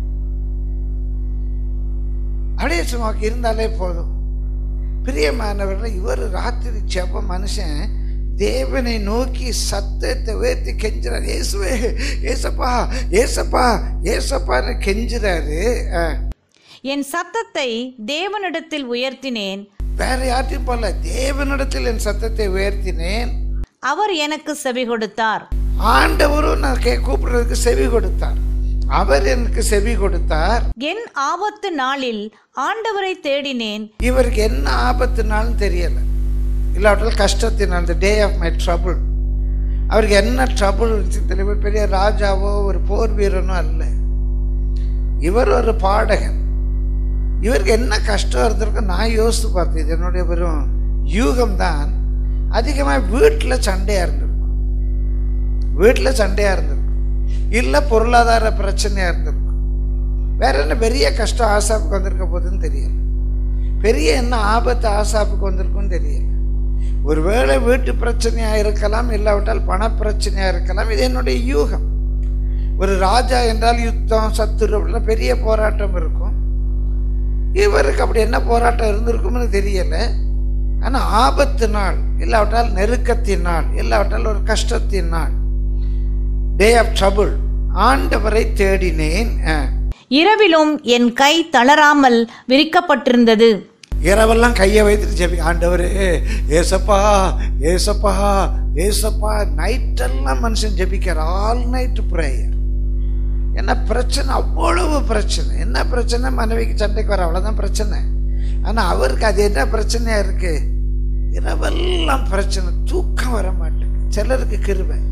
அப்படியே சும்மா இருந்தாலே போதும் பிரியமானவர்கள் இவர் ராத்திரி செப்ப மனுஷன் தேவனை நோக்கி சத்தத்தை உயர்த்தி கெஞ்சுறாரு இயேசுவே ஏசப்பா ஏசப்பா ஏசப்பான்னு கெஞ்சுறாரு ஆ. என் சத்தத்தை தேவனிடத்தில் உயர்த்தினேன் வேற யார்ட்டையும் போல தேவனிடத்தில் என் சத்தத்தை உயர்த்தினேன் அவர் எனக்கு செவி கொடுத்தார் ஆண்டவரும் நான் கே கூப்பிடுறதுக்கு செவி கொடுத்தார் அவர் எனக்கு செவி கொடுத்தார் என் ஆபத்து நாளில் ஆண்டவரை தேடினேன் இவருக்கு என்ன ஆபத்துனாலும் தெரியல இல்லாவிட்டால் கஷ்டத்தினால் இந்த டே ஆஃப் மை ட்ரபுள் அவருக்கு என்ன ட்ரபுள் இருந்துச்சு தெரியல இவர் பெரிய ராஜாவோ ஒரு போர் வீரனோ அல்ல இவர் ஒரு பாடகன் இவருக்கு என்ன கஷ்டம் இருந்திருக்கும் நான் யோசித்து பார்த்தேன் இது என்னுடைய வெறும் யூகம் தான் அதிகமாக வீட்டில் சண்டையாக இருந்திருக்கும் வீட்டில் சண்டையாக இருந்திருக்கும் இல்லை பொருளாதார பிரச்சனையாக இருந்திருக்கும் வேற என்ன பெரிய கஷ்டம் ஆசாப்புக்கு வந்திருக்க போகுதுன்னு தெரியல பெரிய என்ன ஆபத்து ஆசாப்புக்கு வந்திருக்குன்னு தெரியல ஒருவேளை வீட்டு பிரச்சனையாக இருக்கலாம் இல்லாவிட்டால் பண பிரச்சனையாக இருக்கலாம் இது என்னுடைய யூகம் ஒரு ராஜா என்றால் யுத்தம் சத்துரு அப்படிலாம் பெரிய போராட்டம் இருக்கும் இவருக்கு அப்படி என்ன போராட்டம் இருந்திருக்கும்னு தெரியல ஆனால் ஆபத்து நாள் இல்லாவிட்டால் நெருக்கத்தின் நாள் இல்லாவிட்டால் ஒரு கஷ்டத்தின் நாள் டே ஆஃப் ட்ரபுள் ஆண்டவரை தேடினேன் ஆ. இரவிலும் என் கை தளராமல் விரிக்கப்பட்டிருந்தது இரவெல்லாம் கையை வைத்துட்டு ஜெபி ஆண்டவரே ஏசப்பா ஏசப்பா ஏசப்பா நைட்டெல்லாம் மனுஷன் ஜெபிக்கிற ஆல் நைட் ப்ரேயர் என்ன பிரச்சனை அவ்வளவு பிரச்சனை என்ன பிரச்சனை மனைவிக்கு சண்டைக்கு வர அவ்வளோதான் பிரச்சனை ஆனால் அவருக்கு அது என்ன பிரச்சனையா இருக்கு இரவெல்லாம் பிரச்சனை தூக்கம் வர மாட்டேங்குது சிலருக்கு கிருபை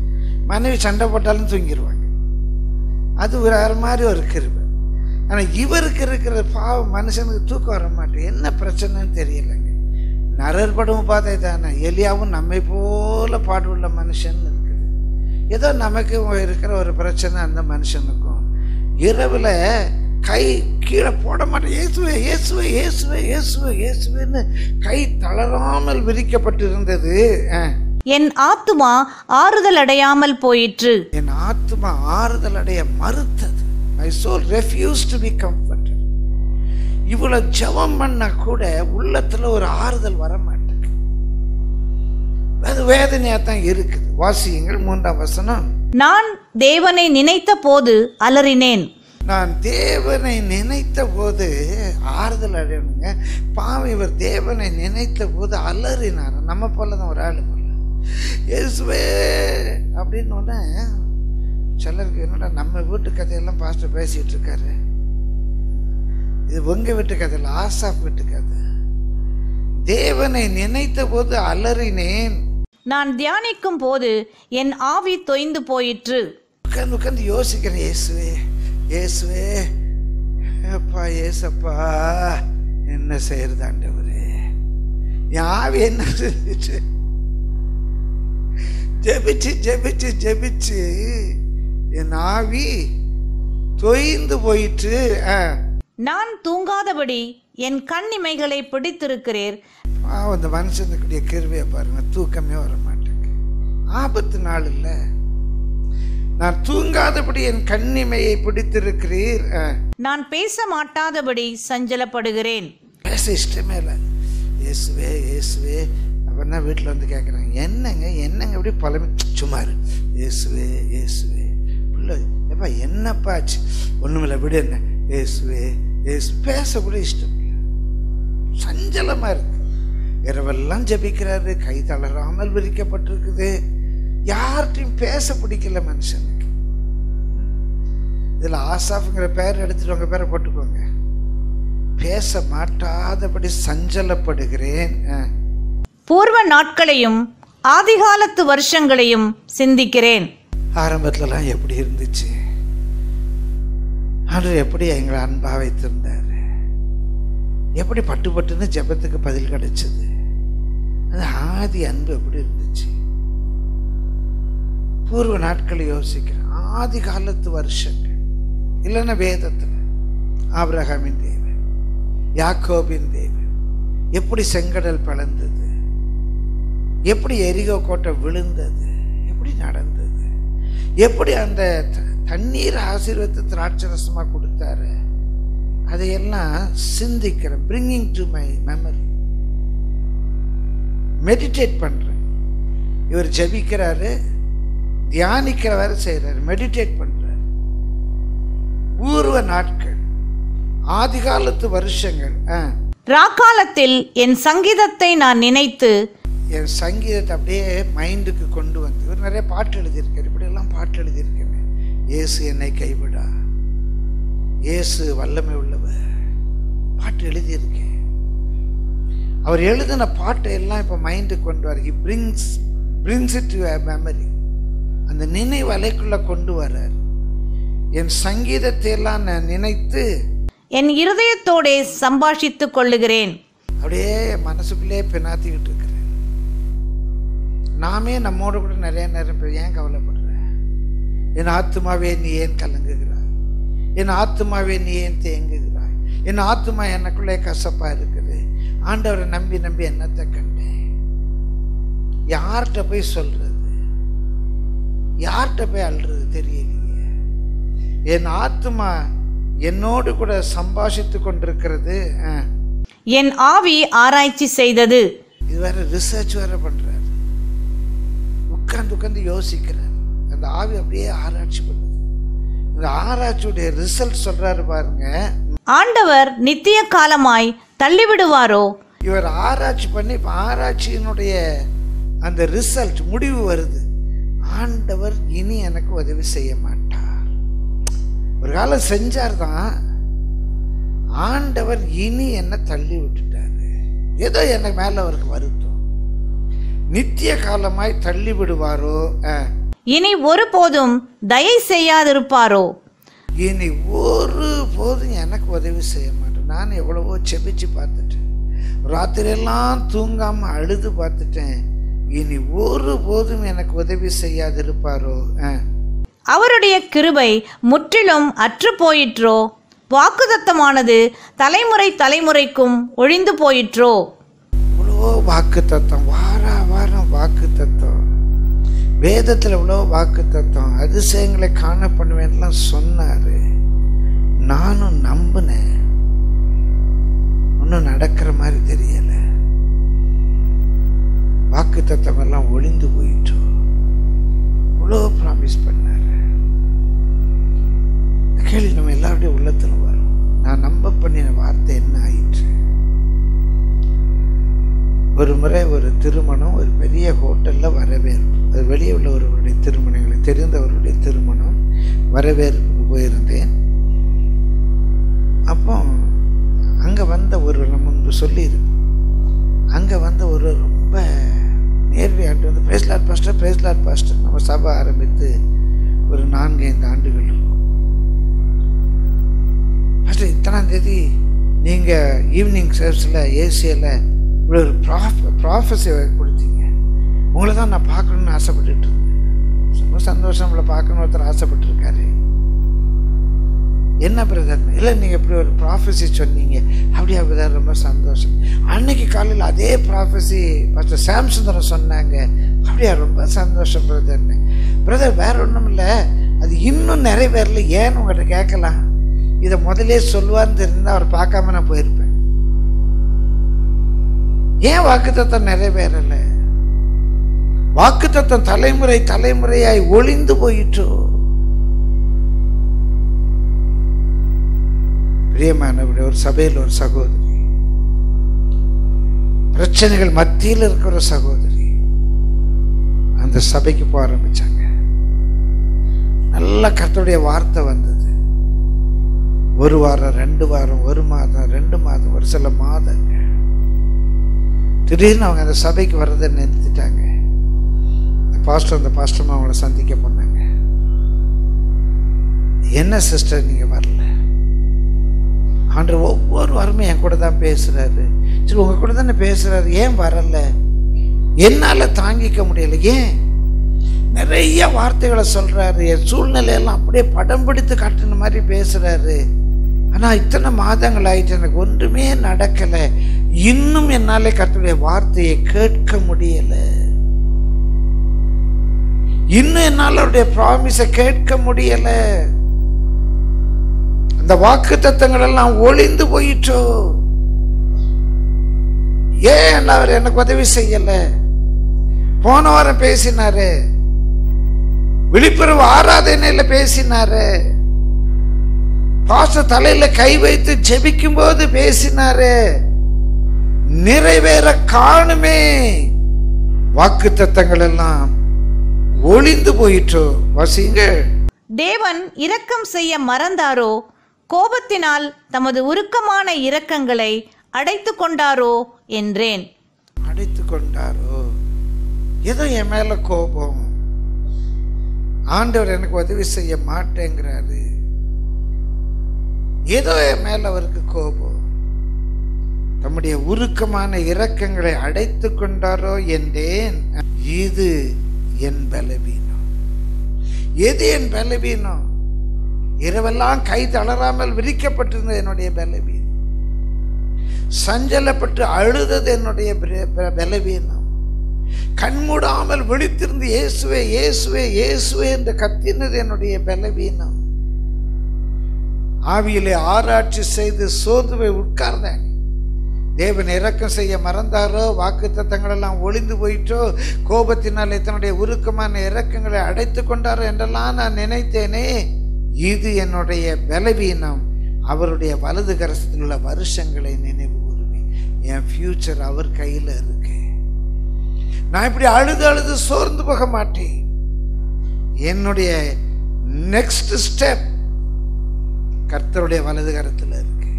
மனைவி சண்டை போட்டாலும் தூங்கிடுவாங்க அது வேற மாதிரி ஒரு கிருபை ஆனால் இவருக்கு இருக்கிற பாவம் மனுஷனுக்கு தூக்கம் வர மாட்டேன் என்ன பிரச்சனைன்னு தெரியலைங்க நரர் படமும் பார்த்தே தானே எலியாவும் நம்மை போல பாடுள்ள மனுஷன் இருக்குது ஏதோ நமக்கு இருக்கிற ஒரு பிரச்சனை அந்த மனுஷனுக்கும் இரவில் கை கீழே போட மாட்டேன் இயேசுவே இயேசுவே இயேசுவே இயேசுவே இயேசுவேன்னு கை தளராமல் விரிக்கப்பட்டிருந்தது அஹ். என் ஆத்துமா ஆறுதல் அடையாமல் போயிற்று என் ஆத்மா ஆறுதல் அடைய மறுத்தது my soul refuse to be comforted இவ்வளவு ஜெபம் பண்ணா கூட உள்ளத்துல ஒரு ஆறுதல் வர மாட்டேங்குது அது வேதனையா தான் இருக்குது வாசியுங்கள் மூன்றாம் வசனம் நான் தேவனை நினைத்த போது அலறினேன் நான் தேவனை நினைத்த போது ஆறுதல் அடையணுங்க பாவம் இவர் தேவனை நினைத்த போது அலறினார் நம்ம போல தான் ஒரு ஆளு போல இயேசுவே அப்படின்னு உடனே சிலருக்கு என்னடா நம்ம வீட்டு கதையெல்லாம் பாஸ்டர் பேசிட்டு இருக்காரு இது உங்க வீட்டு கதை இல்லை ஆசாப் வீட்டு கதை தேவனை நினைத்த போது அலறினேன் நான் தியானிக்கும் போது என் ஆவி தொய்ந்து போயிற்று உட்காந்து உட்காந்து யோசிக்கிறேன் இயேசுவே இயேசுவே அப்பா ஏசப்பா என்ன செய்யறது ஆண்டவரே என் ஆவி என்ன செஞ்சுச்சு ஜெபிச்சு ஜெபிச்சு ஜெபிச்சு என் ஆவி தொய்ந்து போயிற்று ஆ. நான் தூங்காதபடி என் கண்ணிமைகளை பிடித்திருக்கிறேர் பாவம் இந்த மனுஷனுக்குடைய கிருவையை பாருங்க தூக்கமே வர மாட்டேங்க ஆபத்து நாள் இல்லை நான் தூங்காதபடி என் கண்ணிமையை பிடித்திருக்கிறீர் ஆ. நான் பேச மாட்டாதபடி சஞ்சலப்படுகிறேன் பேச இஷ்டமே இல்லை இயேசுவே இயேசுவே அப்புறம் தான் வீட்டில் வந்து கேட்குறாங்க என்னங்க என்னங்க இப்படி பழமை சும்மா இரு. இயேசுவே இயேசுவே பிள்ளை எப்பா என்னப்பா ஆச்சு ஒன்றுமில்ல விடு என்ன இயேசுவே இயேசு பேச கூட இஷ்டம் இல்லை சஞ்சலமாக இருக்கு இரவெல்லாம் ஜெபிக்கிறாரு கை தளராமல் விரிக்கப்பட்டிருக்குது யார்கிட்டையும் பேச பிடிக்கல மனுஷனுக்கு இதில் ஆசாஃபுங்கிற பேர் எடுத்துட்டு உங்க பேரை போட்டுக்கோங்க பேச மாட்டாதபடி சஞ்சலப்படுகிறேன் அஹ். பூர்வ நாட்களையும் ஆதிகாலத்து வருஷங்களையும் சிந்திக்கிறேன் ஆரம்பத்துலலாம் எப்படி இருந்துச்சு ஆண்டவர் எப்படி எங்களை அன்பா வைத்திருந்தாரு எப்படி பட்டு பட்டுன்னு ஜெபத்துக்கு பதில் கிடைச்சது அந்த ஆதி அன்பு எப்படி இருந்துச்சு பூர்வ நாட்களை யோசிக்கிறேன் ஆதி காலத்து வருஷங்கள் இல்லைன்னா வேதத்தில் ஆபிரகாமின் தேவன் யாக்கோபின் தேவன் எப்படி செங்கடல் பிளந்தது எப்படி எரிகோ கோட்டை விழுந்தது எப்படி நடந்தது எப்படி அந்த த- தண்ணீர் ஆசீர்வத்தை திராட்சரசமா கொடுத்தாரு அதையெல்லாம் சிந்திக்கிறேன் bringing to my memory meditate பண்றேன் இவர் ஜெபிக்கிறாரு தியானிக்கிறவர் செய்கிறாரு மெடிடேட் பண்றாரு பூர்வ நாட்கள் ஆதிகாலத்து வருஷங்கள் ஆ ராக்காலத்தில் என் சங்கீதத்தை நான் நினைத்து என் சங்கீதத்தை அப்படியே மைண்டுக்கு கொண்டு வந்து இவர் நிறைய பாட்டு எழுதியிருக்காரு இப்படியெல்லாம் பாட்டு எழுதியிருக்கேன் இயேசு என்னை கைவிடா இயேசு வல்லமை உள்ளவர் பாட்டு எழுதியிருக்கேன் அவர் எழுதின பாட்டை எல்லாம் இப்போ மைண்டுக்கு கொண்டு வர he brings brings it to memory அந்த நினைவு அலைக்குள்ள கொண்டு வர்றார் என் சங்கீதத்தை எல்லாம் நான் நினைத்து என் இருதயத்தோடே சம்பாஷித்துக் கொள்ளுகிறேன் அப்படியே மனசுக்குள்ளே பினாத்திக்கிட்டு இருக்கிறேன் நாமே நம்மோட கூட நிறைய நேரம் பேர் ஏன் கவலைப்படுற என் ஆத்துமாவே நீ ஏன் கலங்குகிறாய் என் ஆத்துமாவே நீ ஏன் தேங்குகிறாய் என் ஆத்துமா எனக்குள்ளே கசப்பா இருக்குது ஆண்டவரை நம்பி நம்பி என்னத்தை கண்டேன் யார்கிட்ட போய் சொல்றது யார்கிட்ட போய் அழுறது தெரியலையே என் ஆத்துமா என்னோடு கூட சம்பாஷித்து கொண்டிருக்கிறது ஆ. என் ஆவி ஆராய்ச்சி செய்தது இது வேற ரிசர்ச் வேற பண்றாரு உட்கார்ந்து உட்கார்ந்து யோசிக்கிறார் அந்த ஆவி அப்படியே ஆராய்ச்சி பண்ணுது இந்த ஆராய்ச்சியுடைய ரிசல்ட் சொல்றாரு பாருங்க ஆண்டவர் நித்திய காலமாய் தள்ளிவிடுவாரோ இவர் ஆராய்ச்சி பண்ணி இப்ப ஆராய்ச்சியினுடைய அந்த ரிசல்ட் முடிவு வருது ஆண்டவர் இனி எனக்கு உதவி செய்ய மாட்டார் ஒரு காலம் செஞ்சார் தான் ஆண்டவர் இனி என்னை தள்ளி விட்டுட்டாரு ஏதோ எனக்கு மேல அவருக்கு வருத்தம் நித்திய காலமாய் தள்ளி விடுவாரோ அஹ், இனி ஒருபோதும் தயை செய்யாதிருப்பாரோ இனி ஒரு போதும் எனக்கு உதவி செய்ய மாட்டேன் நான் எவ்வளவோ செபிச்சு பார்த்துட்டேன் ராத்திரியெல்லாம் தூங்காம அழுது பார்த்துட்டேன் இனி ஒரு போதும் எனக்கு உதவி செய்யாதிருப்பாரோ ஆ அவருடைய கிருபை முற்றிலும் அற்று போயிற்றோ வாக்குதத்தமானது தலைமுறை தலைமுறைக்கும் ஒழிந்து போயிற்றோ இவ்வளோ வாக்கு தத்துவம் வார வாரம் வாக்கு தத்துவம் வேதத்தில் இவ்வளோ வாக்கு தத்துவம் அதிசயங்களை காண பண்ணுவேன்லாம் சொன்னார் நானும் நம்பினேன் ஒன்றும் நடக்கிற மாதிரி தெரியல வாக்கு தத்துவம் எல்லாம் ஒளிந்து போயிட்டோம் இவ்வளோ ப்ராமிஸ் பண்ணார் இந்த கேள்வி நம்ம எல்லாருடைய உள்ளத்தில் வரும் நான் நம்ப பண்ணின வார்த்தை என்ன ஆயிற்று ஒரு முறை ஒரு திருமணம் ஒரு பெரிய ஹோட்டலில் வரவேற்பு அது வெளியே உள்ளவர்களுடைய திருமணங்களை தெரிந்தவர்களுடைய திருமணம் வரவேற்புக்கு போயிருந்தேன் அப்போ அங்கே வந்த ஒரு நம்ம முன்பு சொல்லியிருக்கோம் அங்கே வந்த ஒரு ரொம்ப நேர்வையாட்டு வந்து பிரேஸ்லாட் பாஸ்டர் பிரேஸ்லாட் பாஸ்டர் நம்ம சபை ஆரம்பித்து ஒரு நான்கு ஐந்து ஆண்டுகள் இருக்கும் பாஸ்டர் இத்தனாம் தேதி நீங்கள் ஈவினிங் சர்வீஸில் ஏசியில் இப்படி ஒரு ப்ராஃப் ப்ராஃபஸி கொடுத்தீங்க உங்களை தான் நான் பார்க்கணுன்னு ஆசைப்பட்டுட்டு இருந்தேன் ரொம்ப சந்தோஷம் உங்களை பார்க்கணுன்னு ஒருத்தர் ஆசைப்பட்டிருக்காரு என்ன பிரதர் இல்லை நீங்கள் இப்படி ஒரு ப்ராஃபஸி சொன்னீங்க அப்படியா பிரதர் ரொம்ப சந்தோஷம் அன்னைக்கு காலையில் அதே ப்ராஃபஸி பாஸ்டர் சாம்சுந்தரம் சொன்னாங்க அப்படியா ரொம்ப சந்தோஷம் பிரதர்னு பிரதர் வேற ஒன்றும் இல்லை அது இன்னும் நிறைவேறல ஏன்னு உங்கள்கிட்ட கேட்கலாம் இதை முதலே சொல்லுவார்னு தெரிந்தால் அவர் பார்க்காம நான் போயிருப்பேன் ஏன் வாக்குத்தத்தம் நிறைவேறல வாக்குத்தத்தம் தலைமுறை தலைமுறையாய் ஒளிந்து போயிற்றோ பிரியமானவருடைய ஒரு சபையில் ஒரு சகோதரி பிரச்சனைகள் மத்தியில் இருக்கிற ஒரு சகோதரி அந்த சபைக்கு போக ஆரம்பிச்சாங்க நல்ல கர்த்தருடைய வார்த்தை வந்தது ஒரு வாரம் ரெண்டு வாரம் ஒரு மாதம் ரெண்டு மாதம் ஒரு சில மாதங்க திடீர்னு அவங்க அந்த சபைக்கு வர்றதை நிறுத்திட்டாங்க அந்த பாஸ்டர் அந்த பாஸ்டர் அவங்கள சந்திக்க போனாங்க என்ன சிஸ்டர் நீங்க வரல ஆண்டவர் ஒவ்வொரு வாரமும் என் கூட தான் பேசுறாரு சரி உங்க கூட தானே பேசுறாரு ஏன் வரல என்னால தாங்கிக்க முடியல ஏன் நிறைய வார்த்தைகளை சொல்றாரு என் சூழ்நிலையெல்லாம் அப்படியே படம் பிடித்து காட்டுன மாதிரி பேசுறாரு ஆனா இத்தனை மாதங்கள் ஆயிட்டு எனக்கு ஒன்றுமே நடக்கல இன்னும் என்னாலே கர்த்தருடைய வார்த்தையை கேட்க முடியல இன்னும் என்னால் அவருடைய ப்ராமிஸை கேட்க முடியல அந்த வாக்கு தத்தங்கள் எல்லாம் ஒளிந்து போயிட்டோ ஏன் அவர் எனக்கு உதவி செய்யல போன வாரம் பேசினாரு விழிப்புணர்வு ஆராதனையில பேசினாரு பாச தலையில கை வைத்து ஜெபிக்கும் போது பேசினாரு நிறைவேற காணுமே வாக்கு தத்தங்கள் எல்லாம் ஒளிந்து போயிற்றோ வசிங்க தேவன் இரக்கம் செய்ய மறந்தாரோ கோபத்தினால் தமது உருக்கமான இரக்கங்களை அடைத்து கொண்டாரோ என்றேன் அடைத்து கொண்டாரோ ஏதோ என் மேல கோபம் ஆண்டவர் எனக்கு உதவி செய்ய மாட்டேங்கிறாரு ஏதோ என் மேல அவருக்கு கோபம் தம்முடைய உருக்கமான இரக்கங்களை அடைத்து கொண்டாரோ என்றேன் இது என் பலவீனம் எது என் பலவீனம் இரவெல்லாம் கை தளராமல் விரிக்கப்பட்டிருந்த என்னுடைய பலவீனம் சஞ்சலப்பட்டு அழுதது என்னுடைய பிர- பிர- பலவீனம் கண்மூடாமல் விழித்திருந்து இயேசுவே இயேசுவே இயேசுவே என்று கத்தினது என்னுடைய பலவீனம் ஆவியிலே ஆராய்ச்சி செய்து சோர்ந்துவை உட்கார்ந்தேன் தேவன் இரக்கம் செய்ய மறந்தாரோ வாக்கு எல்லாம் ஒளிந்து போயிட்டோ கோபத்தினாலே தன்னுடைய உருக்கமான இரக்கங்களை அடைத்து கொண்டாரோ என்றெல்லாம் நான் நினைத்தேனே இது என்னுடைய பலவீனம் அவருடைய வலது கரசத்தில் உள்ள வருஷங்களை நினைவு கூறுவேன் என் ஃபியூச்சர் அவர் கையில் இருக்கு நான் இப்படி அழுது அழுது சோர்ந்து போக மாட்டேன் என்னுடைய நெக்ஸ்ட் ஸ்டெப் கர்த்தருடைய வலது கரத்தில் இருக்கு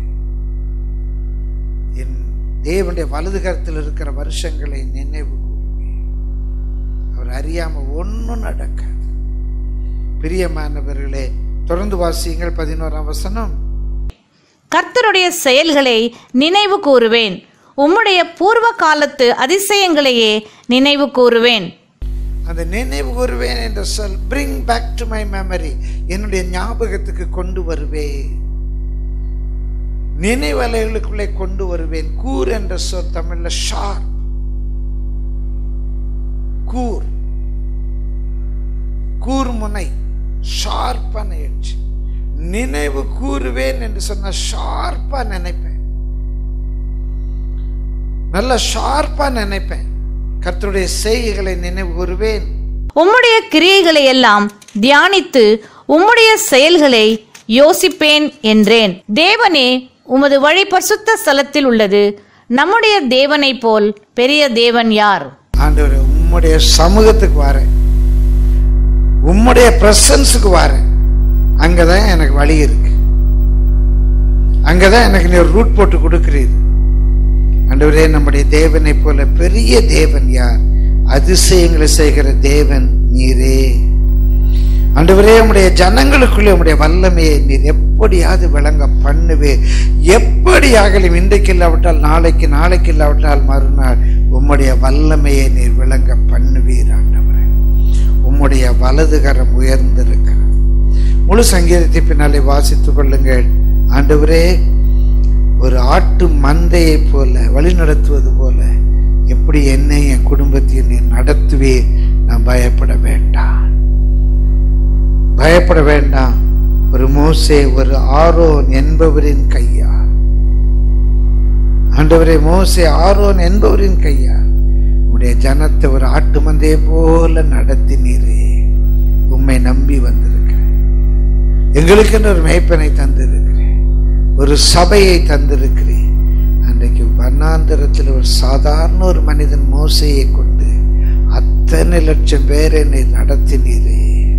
என் தேவனுடைய வலது கரத்தில் இருக்கிற வருஷங்களை நினைவு கூறுவேன் அவர் அறியாம ஒன்றும் நடக்காது பிரியமானவர்களே தொடர்ந்து வாசியுங்கள் பதினோராம் வசனம் கர்த்தருடைய செயல்களை நினைவு கூறுவேன் உம்முடைய பூர்வ காலத்து அதிசயங்களையே நினைவு கூறுவேன் அந்த நினைவு கூறுவேன் என்ற சொல் bring back to my memory என்னுடைய ஞாபகத்துக்கு கொண்டு வருவேன் நினைவலைகளுக்குள்ளே கொண்டு வருவேன் கூர் என்ற சொல் தமிழ்ல ஷார் கூர் கூர்முனை ஷார்ப்பான எட்ஜ் நினைவு கூறுவேன் என்று சொன்ன ஷார்ப்பா நினைப்பேன் நல்ல ஷார்ப்பா நினைப்பேன் கர்த்தருடைய செய்கைகளை நினைவு கூறுவேன் உம்முடைய கிரியைகளை எல்லாம் தியானித்து உம்முடைய செயல்களை யோசிப்பேன் என்றேன் தேவனே உமது வழி பரிசுத்த ஸ்தலத்தில் உள்ளது நம்முடைய தேவனைப் போல் பெரிய தேவன் யார் ஆண்டவரே உம்முடைய சமூகத்துக்கு வரேன் உம்முடைய பிரசன்ஸுக்கு வரேன் அங்கதான் எனக்கு வழி இருக்கு அங்கதான் எனக்கு நீ ரூட் போட்டு கொடுக்கிறீர் ஆண்டவரே நம்முடைய தேவனை போல பெரிய தேவன் யார் அதிசயங்களை செய்கிற தேவன் நீரே ஆண்டவரே உம்முடைய ஜனங்களுக்குள்ளே உம்முடைய வல்லமையை நீர் எப்படியாவது விளங்க பண்ணுவே எப்படியாகலும் இன்றைக்கு இல்லாவிட்டால் நாளைக்கு நாளைக்கு இல்லாவிட்டால் மறுநாள் உம்முடைய வல்லமையை நீர் விளங்க பண்ணுவீர் ஆண்டவரே உம்முடைய வலதுகரம் உயர்ந்திருக்கிறது முழு சங்கீதத்தை பின்னாலே வாசித்துக் கொள்ளுங்கள் ஆண்டவரே ஒரு ஆட்டு மந்தையைப் போல வழி நடத்துவது போல எப்படி என்னை என் குடும்பத்தையும் நீர் நடத்துவீர் நான் பயப்பட வேண்டாம் பயப்பட வேண்டாம் ஒரு மோசே ஒரு ஆரோன் என்பவரின் கையால் ஆண்டவரே மோசே ஆரோன் என்பவரின் கையால் உம்முடைய ஜனத்தை ஒரு ஆட்டு மந்தையை போல நடத்தினீரே உம்மை நம்பி வந்திருக்கிறேன் எங்களுக்கென்று ஒரு மேய்ப்பனை தந்திருக்கிறேன் ஒரு சபையை தந்திருக்கிறேன் அன்றைக்கு வண்ணாந்திரத்தில் ஒரு சாதாரண ஒரு மனிதன் மோசையை கொண்டு அத்தனை லட்சம் பேரை நீ நடத்தினீரே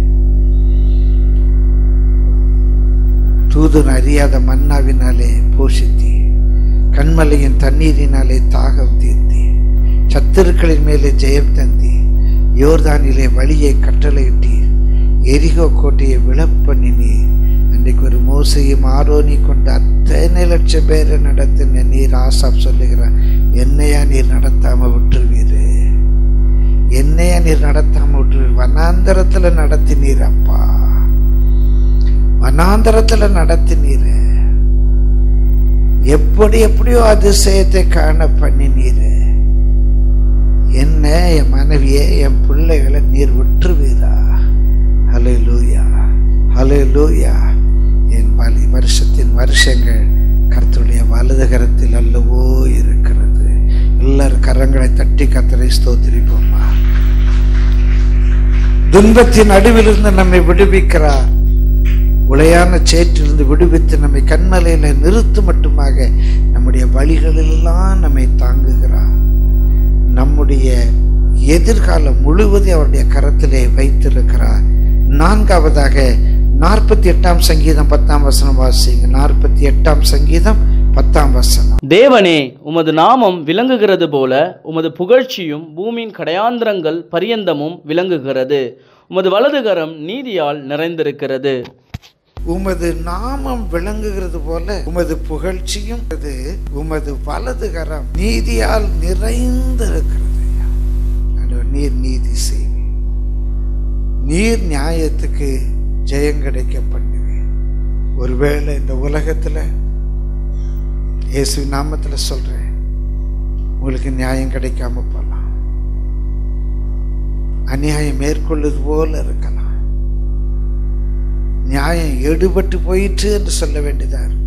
தூதன் அறியாத மன்னாவினாலே போஷித்தி கண்மலையின் தண்ணீரினாலே தாகம் தீர்த்தி சத்துருக்களின் மேலே ஜெயம் தந்தி யோர்தானிலே வழியை கட்டளையிட்டீர் எரிகோ கோட்டையை விழப்பண்ணினீர் அன்றைக்கு ஒரு மோசையும் ஆரோனி கொண்டு அத்தனை லட்சம் பேரை நடத்தின நீர் ஆசாப் சொல்லுகிறார் என்னையா நீர் நடத்தாம விட்டுருவீரு என்னையா நீர் நடத்தாம விட்டுருவீர் வனாந்தரத்துல நடத்தினீர் அப்பா வனாந்தரத்துல நடத்தினீரு எப்படி எப்படியோ அதிசயத்தை காண பண்ணினீரு என்ன என் மனைவியே என் பிள்ளைகளை நீர் விட்டுருவீரா ஹலே லூயா ஹலே லூயா என் வலி வருஷத்தின் வருஷங்கள் கர்த்தருடைய வலதுகரத்தில் அல்லவோ இருக்கிறது எல்லாரும் கரங்களை தட்டி கத்தரை ஸ்தோத்திரிப்போமா துன்பத்தின் நடுவிலிருந்து நம்மை விடுவிக்கிறார் உளையான சேற்றிலிருந்து விடுவித்து நம்மை கண்மலையில நிறுத்து மட்டுமாக நம்முடைய வழிகளெல்லாம் நம்மை தாங்குகிறார் நம்முடைய எதிர்காலம் முழுவதும் அவருடைய கரத்திலே வைத்திருக்கிறார் நான்காவதாக நாற்பத்தி எட்டாம் சங்கீதம் பத்தாம் வசனம் வாசிங்க நாற்பத்தி எட்டாம் சங்கீதம் பத்தாம் வசனம் தேவனே உமது நாமம் விளங்குகிறது போல உமது புகழ்ச்சியும் பூமியின் கடையாந்திரங்கள் பரியந்தமும் விளங்குகிறது உமது வலதுகரம் நீதியால் நிறைந்திருக்கிறது உமது நாமம் விளங்குகிறது போல உமது புகழ்ச்சியும் அது உமது வலதுகரம் நீதியால் நிறைந்திருக்கிறது ஆண்டவர், நீர் நீதி செய்வி நீர் நியாயத்துக்கு ஜெயம் கிடைக்க பண்ணுவேன் ஒருவேளை இந்த உலகத்துல இயேசு நாமத்துல சொல்றேன் உங்களுக்கு நியாயம் கிடைக்காம போலாம் அநியாயம் மேற்கொள்ளுது போல இருக்கலாம் நியாயம் எடுபட்டு போயிற்று என்று சொல்ல வேண்டியதா இருக்கும்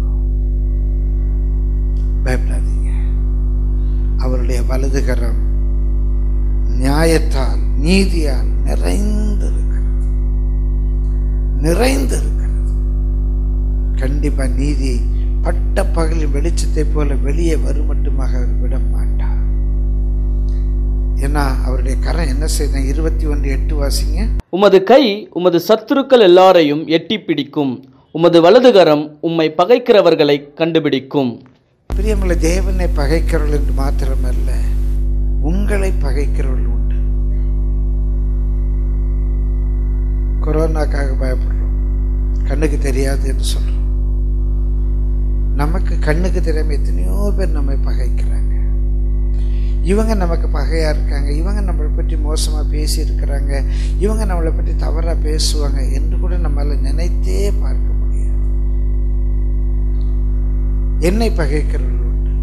பயப்படாதீங்க அவருடைய வலதுகரம் நியாயத்தால் நீதியால் நிறைந்திருக்கிறது நிறைந்திருக்கிறது கண்டிப்பா நீதி பட்ட பகலில் வெளிச்சத்தை போல வெளியே வரும் மட்டுமாக அவர் விட மாட்டார் ஏன்னா அவருடைய கரம் என்ன செய்த இருபத்தி ஒன்று எட்டு வாசிங்க உமது கை உமது சத்துருக்கள் எல்லாரையும் எட்டி பிடிக்கும் உமது வலதுகரம் உம்மை பகைக்கிறவர்களை கண்டுபிடிக்கும் பிரியமுள்ள தேவனை பகைக்கிறவர்கள் என்று மாத்திரமல்ல உங்களை பகைக்கிறவர்கள் உண்டு கொரோனாக்காக பயப்படுறோம் கண்ணுக்கு தெரியாது என்று சொல்கிறோம் நமக்கு கண்ணுக்கு தெரியாம எத்தனையோ பேர் நம்மை பகைக்கிறாங்க இவங்க நமக்கு பகையாக இருக்காங்க இவங்க நம்மளை பற்றி மோசமாக பேசியிருக்கிறாங்க இவங்க நம்மளை பற்றி தவறாக பேசுவாங்க என்று கூட நம்மளால் நினைத்தே பார்க்க முடியாது என்னை பகைக்கிறவர்கள் உண்டு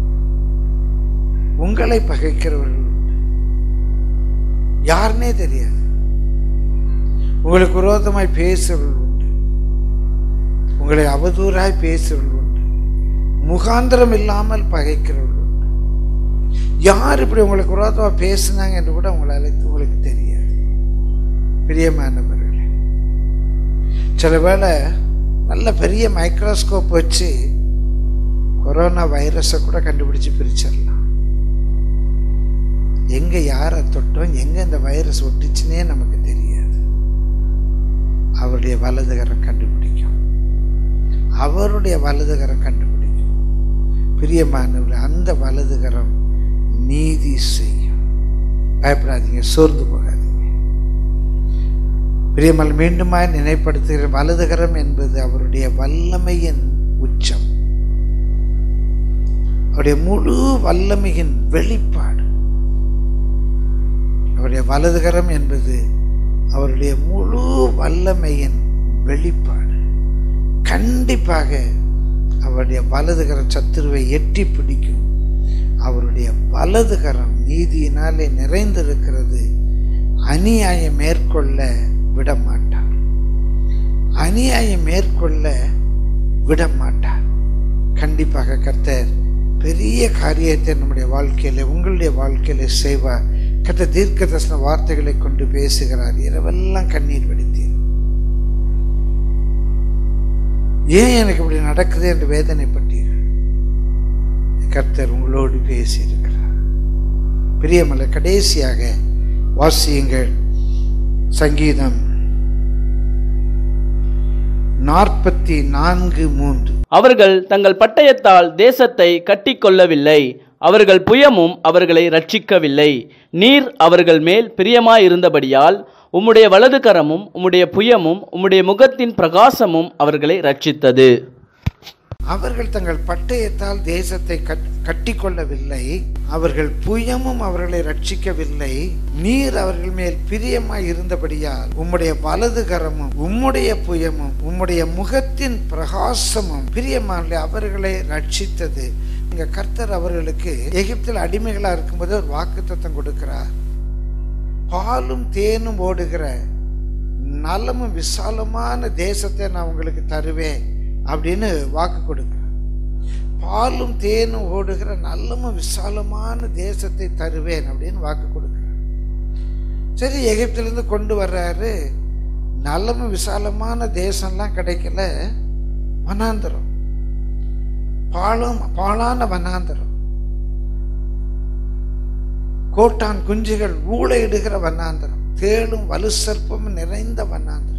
உங்களை பகைக்கிறவர்கள் உண்டு யாருன்னே தெரியாது உங்களுக்கு விரோதமாய் பேசுறவர்கள் உண்டு உங்களை அவதூறாய் பேசுறவர்கள் உண்டு முகாந்திரம் இல்லாமல் பகைக்கிறவர்கள் உண்டு யார் இப்படி உங்களுக்கு விரோதமாக பேசுனாங்க என்று கூட உங்களால் உங்களுக்கு தெரியாது பிரியமானவர்களே சில வேளை நல்ல பெரிய மைக்ரோஸ்கோப் வச்சு கொரோனா வைரஸை கூட கண்டுபிடிச்சு பிரிச்சிடலாம் எங்க யாரை தொட்டோம் எங்க இந்த வைரஸ் ஒட்டிச்சுன்னே நமக்கு தெரியாது அவருடைய வலதுகரம் கண்டுபிடிக்கும் அவருடைய வலதுகரம் கண்டுபிடிக்கும் பிரியமானவர்கள் அந்த வலதுகரம் நீதி செய்யும் பயப்படாதீங்க சோர்ந்து போகாதீங்க பிரியமல் மீண்டுமாய் நினைப்படுத்துகிற வலதுகரம் என்பது அவருடைய வல்லமையின் உச்சம் அவருடைய முழு வல்லமையின் வெளிப்பாடு அவருடைய வலதுகரம் என்பது அவருடைய முழு வல்லமையின் வெளிப்பாடு கண்டிப்பாக அவருடைய வலதுகரம் சத்துருவை எட்டி பிடிக்கும் அவருடைய வலதுகரம் நீதியினாலே நிறைந்திருக்கிறது அநியாயம் மேற்கொள்ள விட மாட்டார் அநியாயம் மேற்கொள்ள விட மாட்டார் கண்டிப்பாக கர்த்தர் பெரிய காரியத்தை நம்முடைய வாழ்க்கையில உங்களுடைய வாழ்க்கையில செய்வார் கர்த்தர் தீர்க்க தரிசன வார்த்தைகளை கொண்டு பேசுகிறார் இரவெல்லாம் கண்ணீர் வடித்தீர் ஏன் எனக்கு இப்படி நடக்குது என்று வேதனைப்பட்டீர்கள் கர்த்தர் உங்களோடு பேசியிருக்கிறார் பிரியமல்ல கடைசியாக வாசியுங்கள் சங்கீதம் நாற்பத்தி நான்கு மூன்று அவர்கள் தங்கள் பட்டயத்தால் தேசத்தை கட்டிக்கொள்ளவில்லை அவர்கள் புயமும் அவர்களை ரட்சிக்கவில்லை நீர் அவர்கள் மேல் பிரியமாயிருந்தபடியால் உம்முடைய வலது கரமும் உம்முடைய புயமும் உம்முடைய முகத்தின் பிரகாசமும் அவர்களை ரட்சித்தது அவர்கள் தங்கள் பட்டயத்தால் தேசத்தை கட்- கட்டிக்கொள்ளவில்லை அவர்கள் புயமும் அவர்களை ரட்சிக்கவில்லை நீர் அவர்கள் மேல் பிரியமாய் இருந்தபடியால் உம்முடைய வலது கரமும் உம்முடைய புயமும் உம்முடைய முகத்தின் பிரகாசமும் பிரியமான அவர்களை ரட்சித்தது இங்க கர்த்தர் அவர்களுக்கு எகிப்தில் அடிமைகளா இருக்கும்போது ஒரு வாக்குத்தத்தம் கொடுக்கிறார் பாலும் தேனும் ஓடுகிற நலமும் விசாலமான தேசத்தை நான் உங்களுக்கு தருவேன் அப்படின்னு வாக்கு கொடுக்கிறேன் பாலும் தேனும் ஓடுகிற நல்லமும் விசாலமான தேசத்தை தருவேன் அப்படின்னு வாக்கு கொடுக்கிறேன் சரி எகிப்திலிருந்து கொண்டு வர்றாரு நல்லமும் விசாலமான தேசம்லாம் கிடைக்கல வனாந்தரம் பாலும் பாலான வனாந்தரம் கோட்டான் குஞ்சுகள் ஊழையிடுகிற வண்ணாந்தரம் தேளும் வலு சர்ப்பமும் நிறைந்த வண்ணாந்தரம்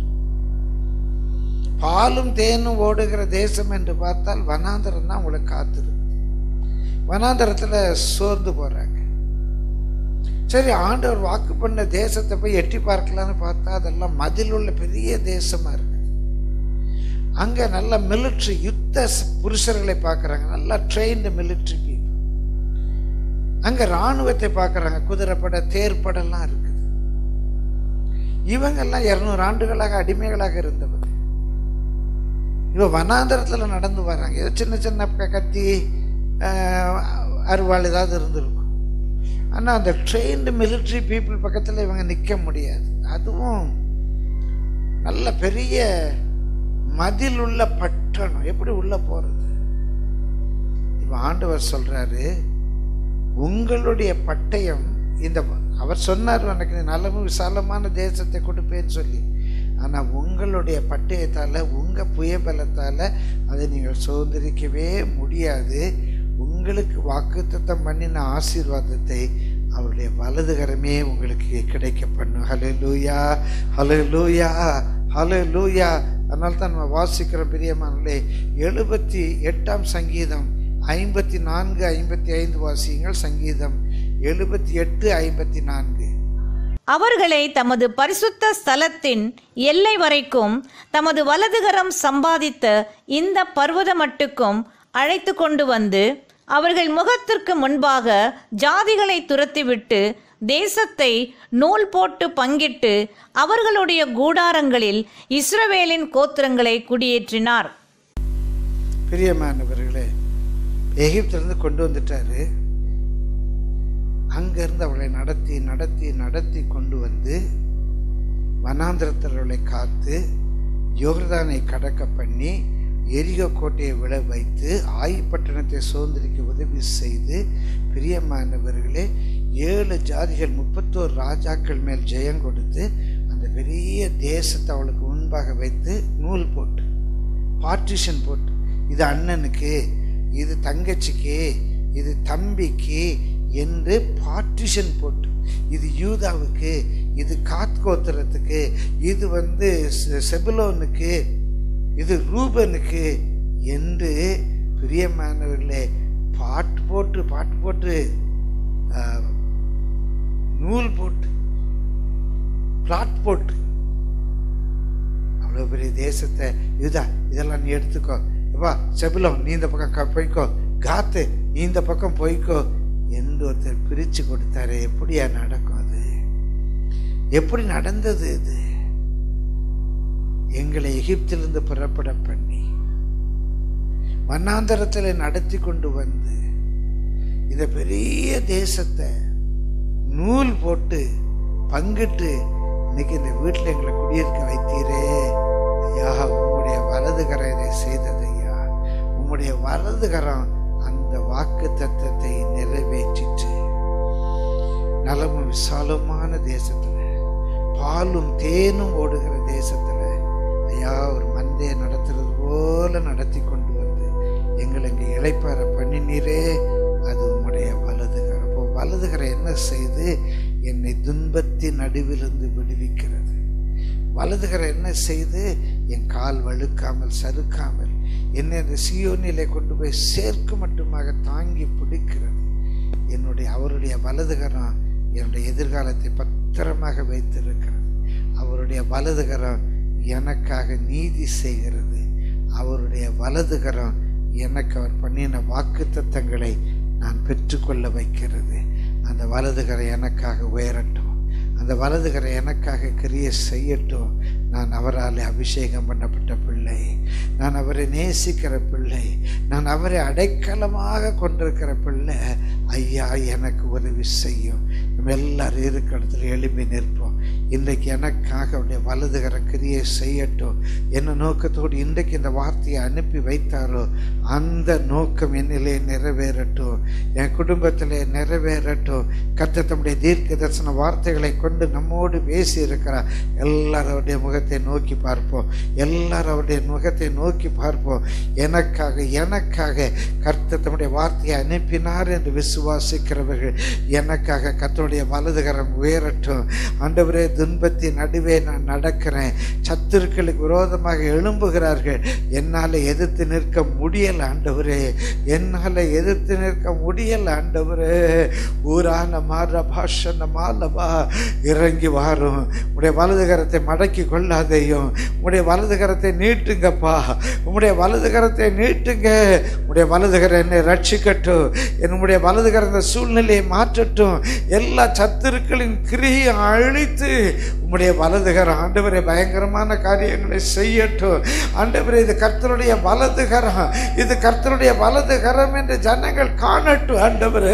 பாலும் தேனும் ஓடுகிற தேசம் என்று பார்த்தால் வனாந்தரம் தான் உங்களுக்கு காத்திருக்கு வனாந்தரத்துல சோர்ந்து போறாங்க சரி ஆண்டவர் வாக்கு பண்ண தேசத்தை போய் எட்டி பார்க்கலான்னு பார்த்தா அதெல்லாம் மதில் உள்ள பெரிய தேசமா இருக்கு அங்க நல்ல மிலிட்ரி யுத்த ஸ்- புருஷர்களை பார்க்கறாங்க நல்லா ட்ரெயின்டு மிலிட்ரி பீப்புள் அங்க ராணுவத்தை பார்க்கறாங்க குதிரைப்பட தேர்ப்படெல்லாம் இருக்குது இவங்கெல்லாம் இருநூறு ஆண்டுகளாக அடிமைகளாக இருந்தவங்க இவ வனாந்தரத்துல நடந்து வராங்க ஏதோ சின்ன சின்ன க- கத்தி ஆஹ், அருவாள் ஏதாவது இருந்திருக்கும் ஆனா அந்த ட்ரெயின்டு மிலிட்ரி பீப்புள் பக்கத்துல இவங்க நிக்க முடியாது அதுவும் நல்ல பெரிய மதில் உள்ள பட்டணம் எப்படி உள்ள போறது இப்ப ஆண்டவர் சொல்றாரு உங்களுடைய பட்டயம் இந்த அவர் சொன்னார் எனக்கு நலமும் விசாலமான தேசத்தை கொடுப்பேன்னு சொல்லி ஆனா உங்களுடைய பட்டயத்தால உங்க புயபலத்தால அதை நீங்கள் சுதந்திரிக்கவே முடியாது உங்களுக்கு வாக்குத்தத்தம் பண்ணின ஆசீர்வாதத்தை அவருடைய வலதுகரமே உங்களுக்கு கிடைக்க பண்ணும் ஹலே லூயா ஹலே லூயா ஹலே லூயா அதனால தான் நம்ம வாசிக்கிறோம் பிரியமானே எழுபத்தி எட்டாம் சங்கீதம் ஐம்பத்தி நான்கு ஐம்பத்தி ஐந்து வாசியங்கள் சங்கீதம் எழுபத்தி எட்டு ஐம்பத்தி நான்கு அவர்களை தமது பரிசுத்த ஸ்தலத்தின் எல்லை வரைக்கும் தமது வலதுகரம் சம்பாதித்த இந்த பர்வத மட்டுக்கும் அழைத்து கொண்டு வந்து அவர்கள் முகத்திற்கு முன்பாக ஜாதிகளை துரத்திவிட்டு தேசத்தை நூல் போட்டு பங்கிட்டு அவர்களுடைய கூடாரங்களில் இஸ்ரவேலின் கோத்திரங்களை குடியேற்றினார் பிரியமானவர்களே எகிப்திலிருந்து கொண்டு வந்துட்டாரு அங்கிருந்து அவளை நடத்தி நடத்தி நடத்தி கொண்டு வந்து வனாந்திரத்தில் அவளை காத்து யோர்தானை கடக்க பண்ணி எரிகோ கோட்டையை விழ வைத்து ஆயிப்பட்டணத்தை சுதந்திரிக்க உதவி செய்து பிரியமானவர்களே ஏழு ஜாதிகள் முப்பத்தோரு ராஜாக்கள் மேல் ஜெயம் கொடுத்து அந்த பெரிய தேசத்தை அவளுக்கு முன்பாக வைத்து நூல் போட்டு பார்ட்டிஷன் போட்டு இது அண்ணனுக்கு இது தங்கச்சிக்கு இது தம்பிக்கு என்று பார்ட்டிஷன் போட்டு இது யூதாவுக்கு இது காத்கோத்திரத்துக்கு இது வந்து செ- செபுலோனுக்கு இது ரூபனுக்கு என்று பிரியமானவர்களே பாட்டு போட்டு பாட்டு போட்டு ஆ, நூல் போட்டு பிளாட் போட்டு அவ்வளோ பெரிய தேசத்தை இதுதான் இதெல்லாம் நீ எடுத்துக்கோ எப்பா செபுலம் நீ இந்த பக்கம் க- போய்க்கோ காத்து நீ இந்த பக்கம் போய்க்கோ என்று ஒருத்தர் பிரித்து கொடுத்தாரு எப்படியா நடக்கும் அது எப்படி நடந்தது இது எங்களை எகிப்திலிருந்து புறப்பட பண்ணி வண்ணாந்தரத்தில் நடத்தி கொண்டு வந்து இந்த பெரிய தேசத்தை நூல் போட்டு பங்கிட்டு இன்னைக்கு இந்த வீட்டில் எங்களை குடியிருக்க வைத்தீரே ஐயா உம்முடைய வலது கரம் இதை செய்தது ஐயா உம்முடைய வலது கரம் அந்த வாக்கு தத்தத்தை நிறைவேற்றிற்று நலமும் விசாலமான தேசத்துல பாலும் தேனும் ஓடுகிற தேசத்துல ஐயா ஒரு மந்தையை நடத்துறது போல நடத்தி கொண்டு வந்து எங்களை இங்கே இளைப்பார பண்ணினீரே அது உம்முடைய வலதுகரம் அப்போ வலதுகரம் என்ன செய்து என்னை துன்பத்தின் நடுவிலிருந்து விடுவிக்கிறது வலதுகரம் என்ன செய்து என் கால் வழுக்காமல் சறுக்காமல் என்னை அந்த சியோனிலே கொண்டு போய் சேர்க்க மட்டுமாக தாங்கி பிடிக்கிறது என்னுடைய அவருடைய வலதுகரம் என்னுடைய எதிர்காலத்தை பத்திரமாக வைத்திருக்கிறது அவருடைய வலதுகரம் எனக்காக நீதி செய்கிறது அவருடைய வலதுகரம் எனக்கு அவர் பண்ணின வாக்கு நான் பெற்றுக்கொள்ள வைக்கிறது அந்த வலதுகரம் எனக்காக உயரட்டும் அந்த வலதுகரை எனக்காக கிரியை செய்யட்டும் நான் அவரால் அபிஷேகம் பண்ணப்பட்ட பிள்ளை நான் அவரை நேசிக்கிற பிள்ளை நான் அவரை அடைக்கலமாக கொண்டிருக்கிற பிள்ளை ஐயா எனக்கு உதவி செய்யும் நம்ம எல்லாரும் இருக்கிற இடத்துல எழுப்பி நிற்போம் இன்றைக்கு எனக்காக அவருடைய வலதுகர கிரியை செய்யட்டும் என்ன நோக்கத்தோடு இன்றைக்கு இந்த வார்த்தையை அனுப்பி வைத்தாரோ அந்த நோக்கம் என்னிலே நிறைவேறட்டும் என் குடும்பத்திலே நிறைவேறட்டும் கர்த்தர் தம்முடைய தீர்க்க தரிசன வார்த்தைகளை கொண்டு நம்மோடு பேசி இருக்கிறார் எல்லாரும் அவருடைய முகத்தை நோக்கி பார்ப்போம் எல்லாரும் அவருடைய முகத்தை நோக்கி பார்ப்போம் எனக்காக எனக்காக கர்த்தர் தம்முடைய வார்த்தையை அனுப்பினார் என்று விசுவாசிக்கிறவர்கள் எனக்காக கர்த்தருடைய வலதுகரம் உயரட்டும் ஆண்டவரே துன்பத்தின் நடுவே நான் நடக்கிறேன் சத்துருக்களுக்கு விரோதமாக எழும்புகிறார்கள் என்னால் எதிர்த்து நிற்க முடியல ஆண்டவரே என்னால் எதிர்த்து நிற்க முடியல ஆண்டவரே ஊரான மாற பாஷன மாலவா இறங்கி வாரும் உடைய வலதுகரத்தை மடக்கி கொள்ளாதையும் உடைய வலதுகரத்தை நீட்டுங்கப்பா உம்முடைய வலதுகரத்தை நீட்டுங்க உடைய வலதுகரம் என்னை ரட்சிக்கட்டும் என்னுடைய வலதுகரம் இந்த சூழ்நிலையை மாற்றட்டும் எல்லா சத்துருக்களின் கிரியை அழித்து உம்முடைய வலதுகரம் ஆண்டவரே பயங்கரமான காரியங்களை செய்யட்டும் ஆண்டவரே இது கர்த்தருடைய வலதுகரம் இது கர்த்தருடைய வலதுகரம் என்று ஜனங்கள் காணட்டும் ஆண்டவரே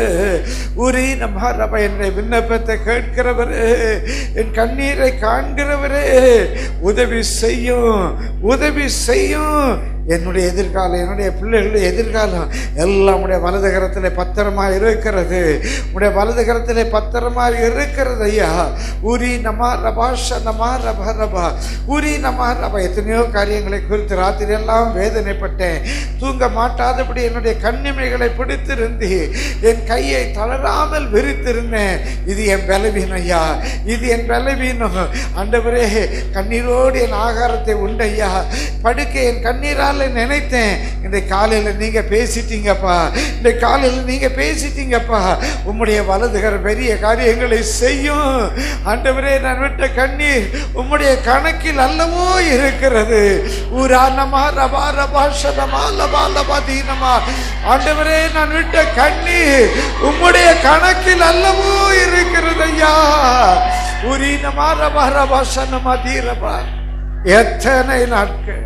ஊரி நம்ம ரப என்னுடைய விண்ணப்பத்தை கேட்கிறவரே என் கண்ணீரை காண்கிறவரே உதவி செய்யும் உதவி செய்யும் என்னுடைய எதிர்காலம் என்னுடைய பிள்ளைகளுடைய எதிர்காலம் எல்லாம் உடைய வலது கரத்தில் பத்திரமா இருக்கிறது உடைய வலது கரத்தில் பத்திரமா இருக்கிறது ஐயா உரி நமா ரபாஷ நமா ரபா ரபா உரி நமா ரபா எத்தனையோ காரியங்களை குறித்து ராத்திரி எல்லாம் வேதனைப்பட்டேன் தூங்க மாட்டாதபடி என்னுடைய கண்ணிமைகளை பிடித்திருந்து என் கையை தளராமல் விரித்திருந்தேன் இது என் பலவீனம் ஐயா இது என் பலவீனம் ஆண்டவரே கண்ணீரோடு என் ஆகாரத்தை உண்டையா படுக்கை என் கண்ணீரால் நாள் நினைத்தேன் இந்த காலையில் நீங்க பேசிட்டீங்கப்பா இந்த காலையில் நீங்க பேசிட்டீங்கப்பா உம்முடைய வலதுகர பெரிய காரியங்களை செய்யும் ஆண்டவரே நான் விட்ட கண்ணீர் உம்முடைய கணக்கில் அல்லவோ இருக்கிறது ஊரானமா ரபா ரபா சதமா லபா லபா தீனமா ஆண்டவரே நான் விட்ட கண்ணீர் உம்முடைய கணக்கில் அல்லவோ இருக்கிறது ஐயா உரீனமா ரபா ரபா சனமா தீரபா எத்தனை நாட்கள்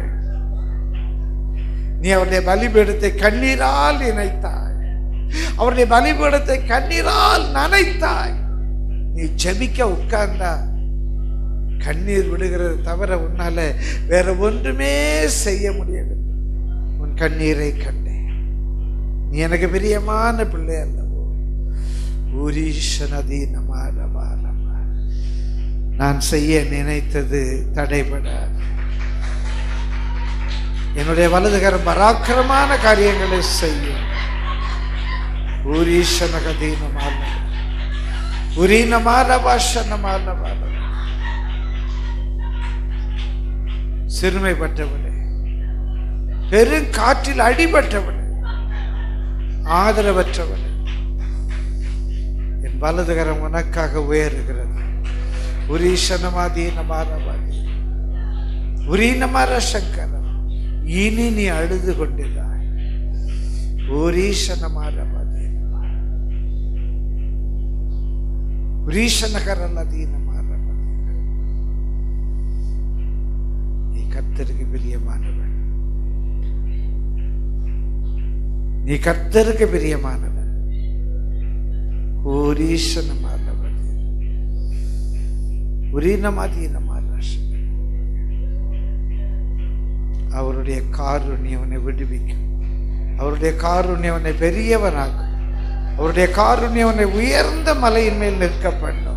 நீ அவருடைய பலிபீடத்தை கண்ணீரால் இணைத்தாய் அவருடைய பலிபீடத்தை கண்ணீரால் நனைத்தாய் நீ ஜெபிக்க உட்கார்ந்தா கண்ணீர் விடுகிறது தவிர உன்னால வேற ஒன்றுமே செய்ய முடியவில்லை உன் கண்ணீரை கண்டேன் நீ எனக்கு பிரியமான பிள்ளை அல்லவோ ஊரீஷனதி நமாரபாரமா நான் செய்ய நினைத்தது தடைபடாது என்னுடைய வலதுகரம் பராக்கிரமான காரியங்களை செய்யும் ஊரீஷனகதீனமான உரீனமாரபாஷனமான சிறுமைப்பட்டவனே பெருங்காற்றில் அடிபட்டவனே ஆதரவற்றவனே என் வலதுகரம் உனக்காக உயருகிறது உரீஷனமாதீனமாரபாதி உரீனமார சங்கரம் இனி நீ அழுது கொண்டிருந்தாய் உரீஷனமாரபாதி உரீஷனகரலதீனமாரபாதி நீ கர்த்தருக்கு பிரியமானவன் நீ கர்த்தருக்கு பிரியமானவன் ஊரீஷனமாரபாதி உரீனமாதீனமார அவருடைய காருண்யம் உன்னை விடுவிக்கும் அவருடைய காருண்யம் உன்னை பெரியவனாக்கும் அவருடைய காருண்யம் உன்னை உயர்ந்த மலையின் மேல் நிற்க பண்ணும்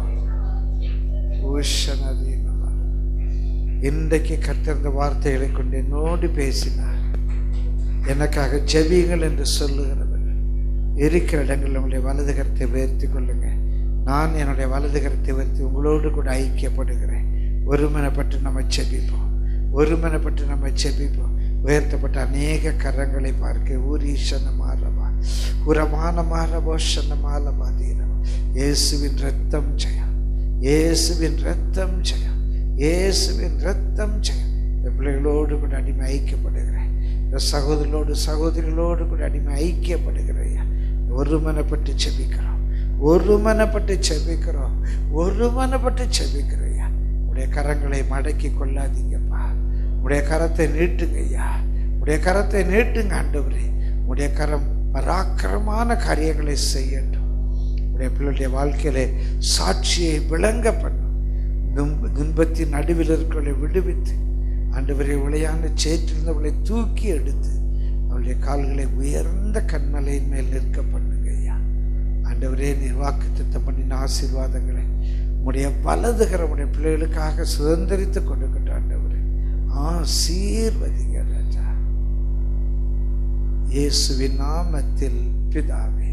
ஊஷணதீனமா. இன்றைக்கு கத்திருந்த வார்த்தைகளை கொண்டு என்னோடு பேசினார் எனக்காக ஜெபியுங்கள் என்று சொல்லுகிறவர் இருக்கிற இடங்களில் உங்களுடைய வலது கரத்தை உயர்த்தி கொள்ளுங்க நான் என்னுடைய வலது கரத்தை உயர்த்தி உங்களோடு கூட ஐக்கியப்படுகிறேன் ஒருமனப்பட்டு நம்ம செபிப்போம் ஒருமனப்பட்டு நம்ம செபிப்போம் உயர்த்தப்பட்ட அநேக கரங்களை பார்க்க ஊரீஷன மாறவா உரமான மாறவோ சன மாலவா தீரவா இயேசுவின் ரத்தம் ஜெயம் இயேசுவின் ரத்தம் ஜெயம் இயேசுவின் ரத்தம் ஜெயம் இந்த பிள்ளைகளோடு கூட அடிமை ஐக்கியப்படுகிறேன் இந்த சகோதரர்களோடு சகோதரிகளோடு கூட அடிமை ஐக்கியப்படுகிறேன் ஒருமனப்பட்டு செபிக்கிறோம் ஒருமனப்பட்டு செபிக்கிறோம் ஒருமனப்பட்டு செபிக்கிறையா உடைய கரங்களை மடக்கி கொள்ளாதீங்கப்பா உடைய கரத்தை நீட்டுங்கய்யா உடைய கரத்தை நீட்டுங்க ஆண்டவரே உடைய கரம் பராக்கிரமான காரியங்களை செய்யட்டும் உடைய பிள்ளைடைய வாழ்க்கையில சாட்சியை விளங்க பண்ணும் துன்ப துன்பத்தின் நடுவில் இருக்கிறவளை விடுவித்து ஆண்டவரை விளையாண்டு சேற்றிருந்தவளை தூக்கி எடுத்து அவளுடைய கால்களை உயர்ந்த கண்மலையின் மேல் நிற்க பண்ணுங்க ஐயா ஆண்டவரே நீர் வாக்கு திட்டம் பண்ணின ஆசீர்வாதங்களை உடைய வலதுகிற உடைய பிள்ளைகளுக்காக சுதந்திரித்து கொடுக்கட்டும் ஆண்டவரே ஆசீர்வதிங்க ராஜா இயேசுவின் நாமத்தில் பிதாவே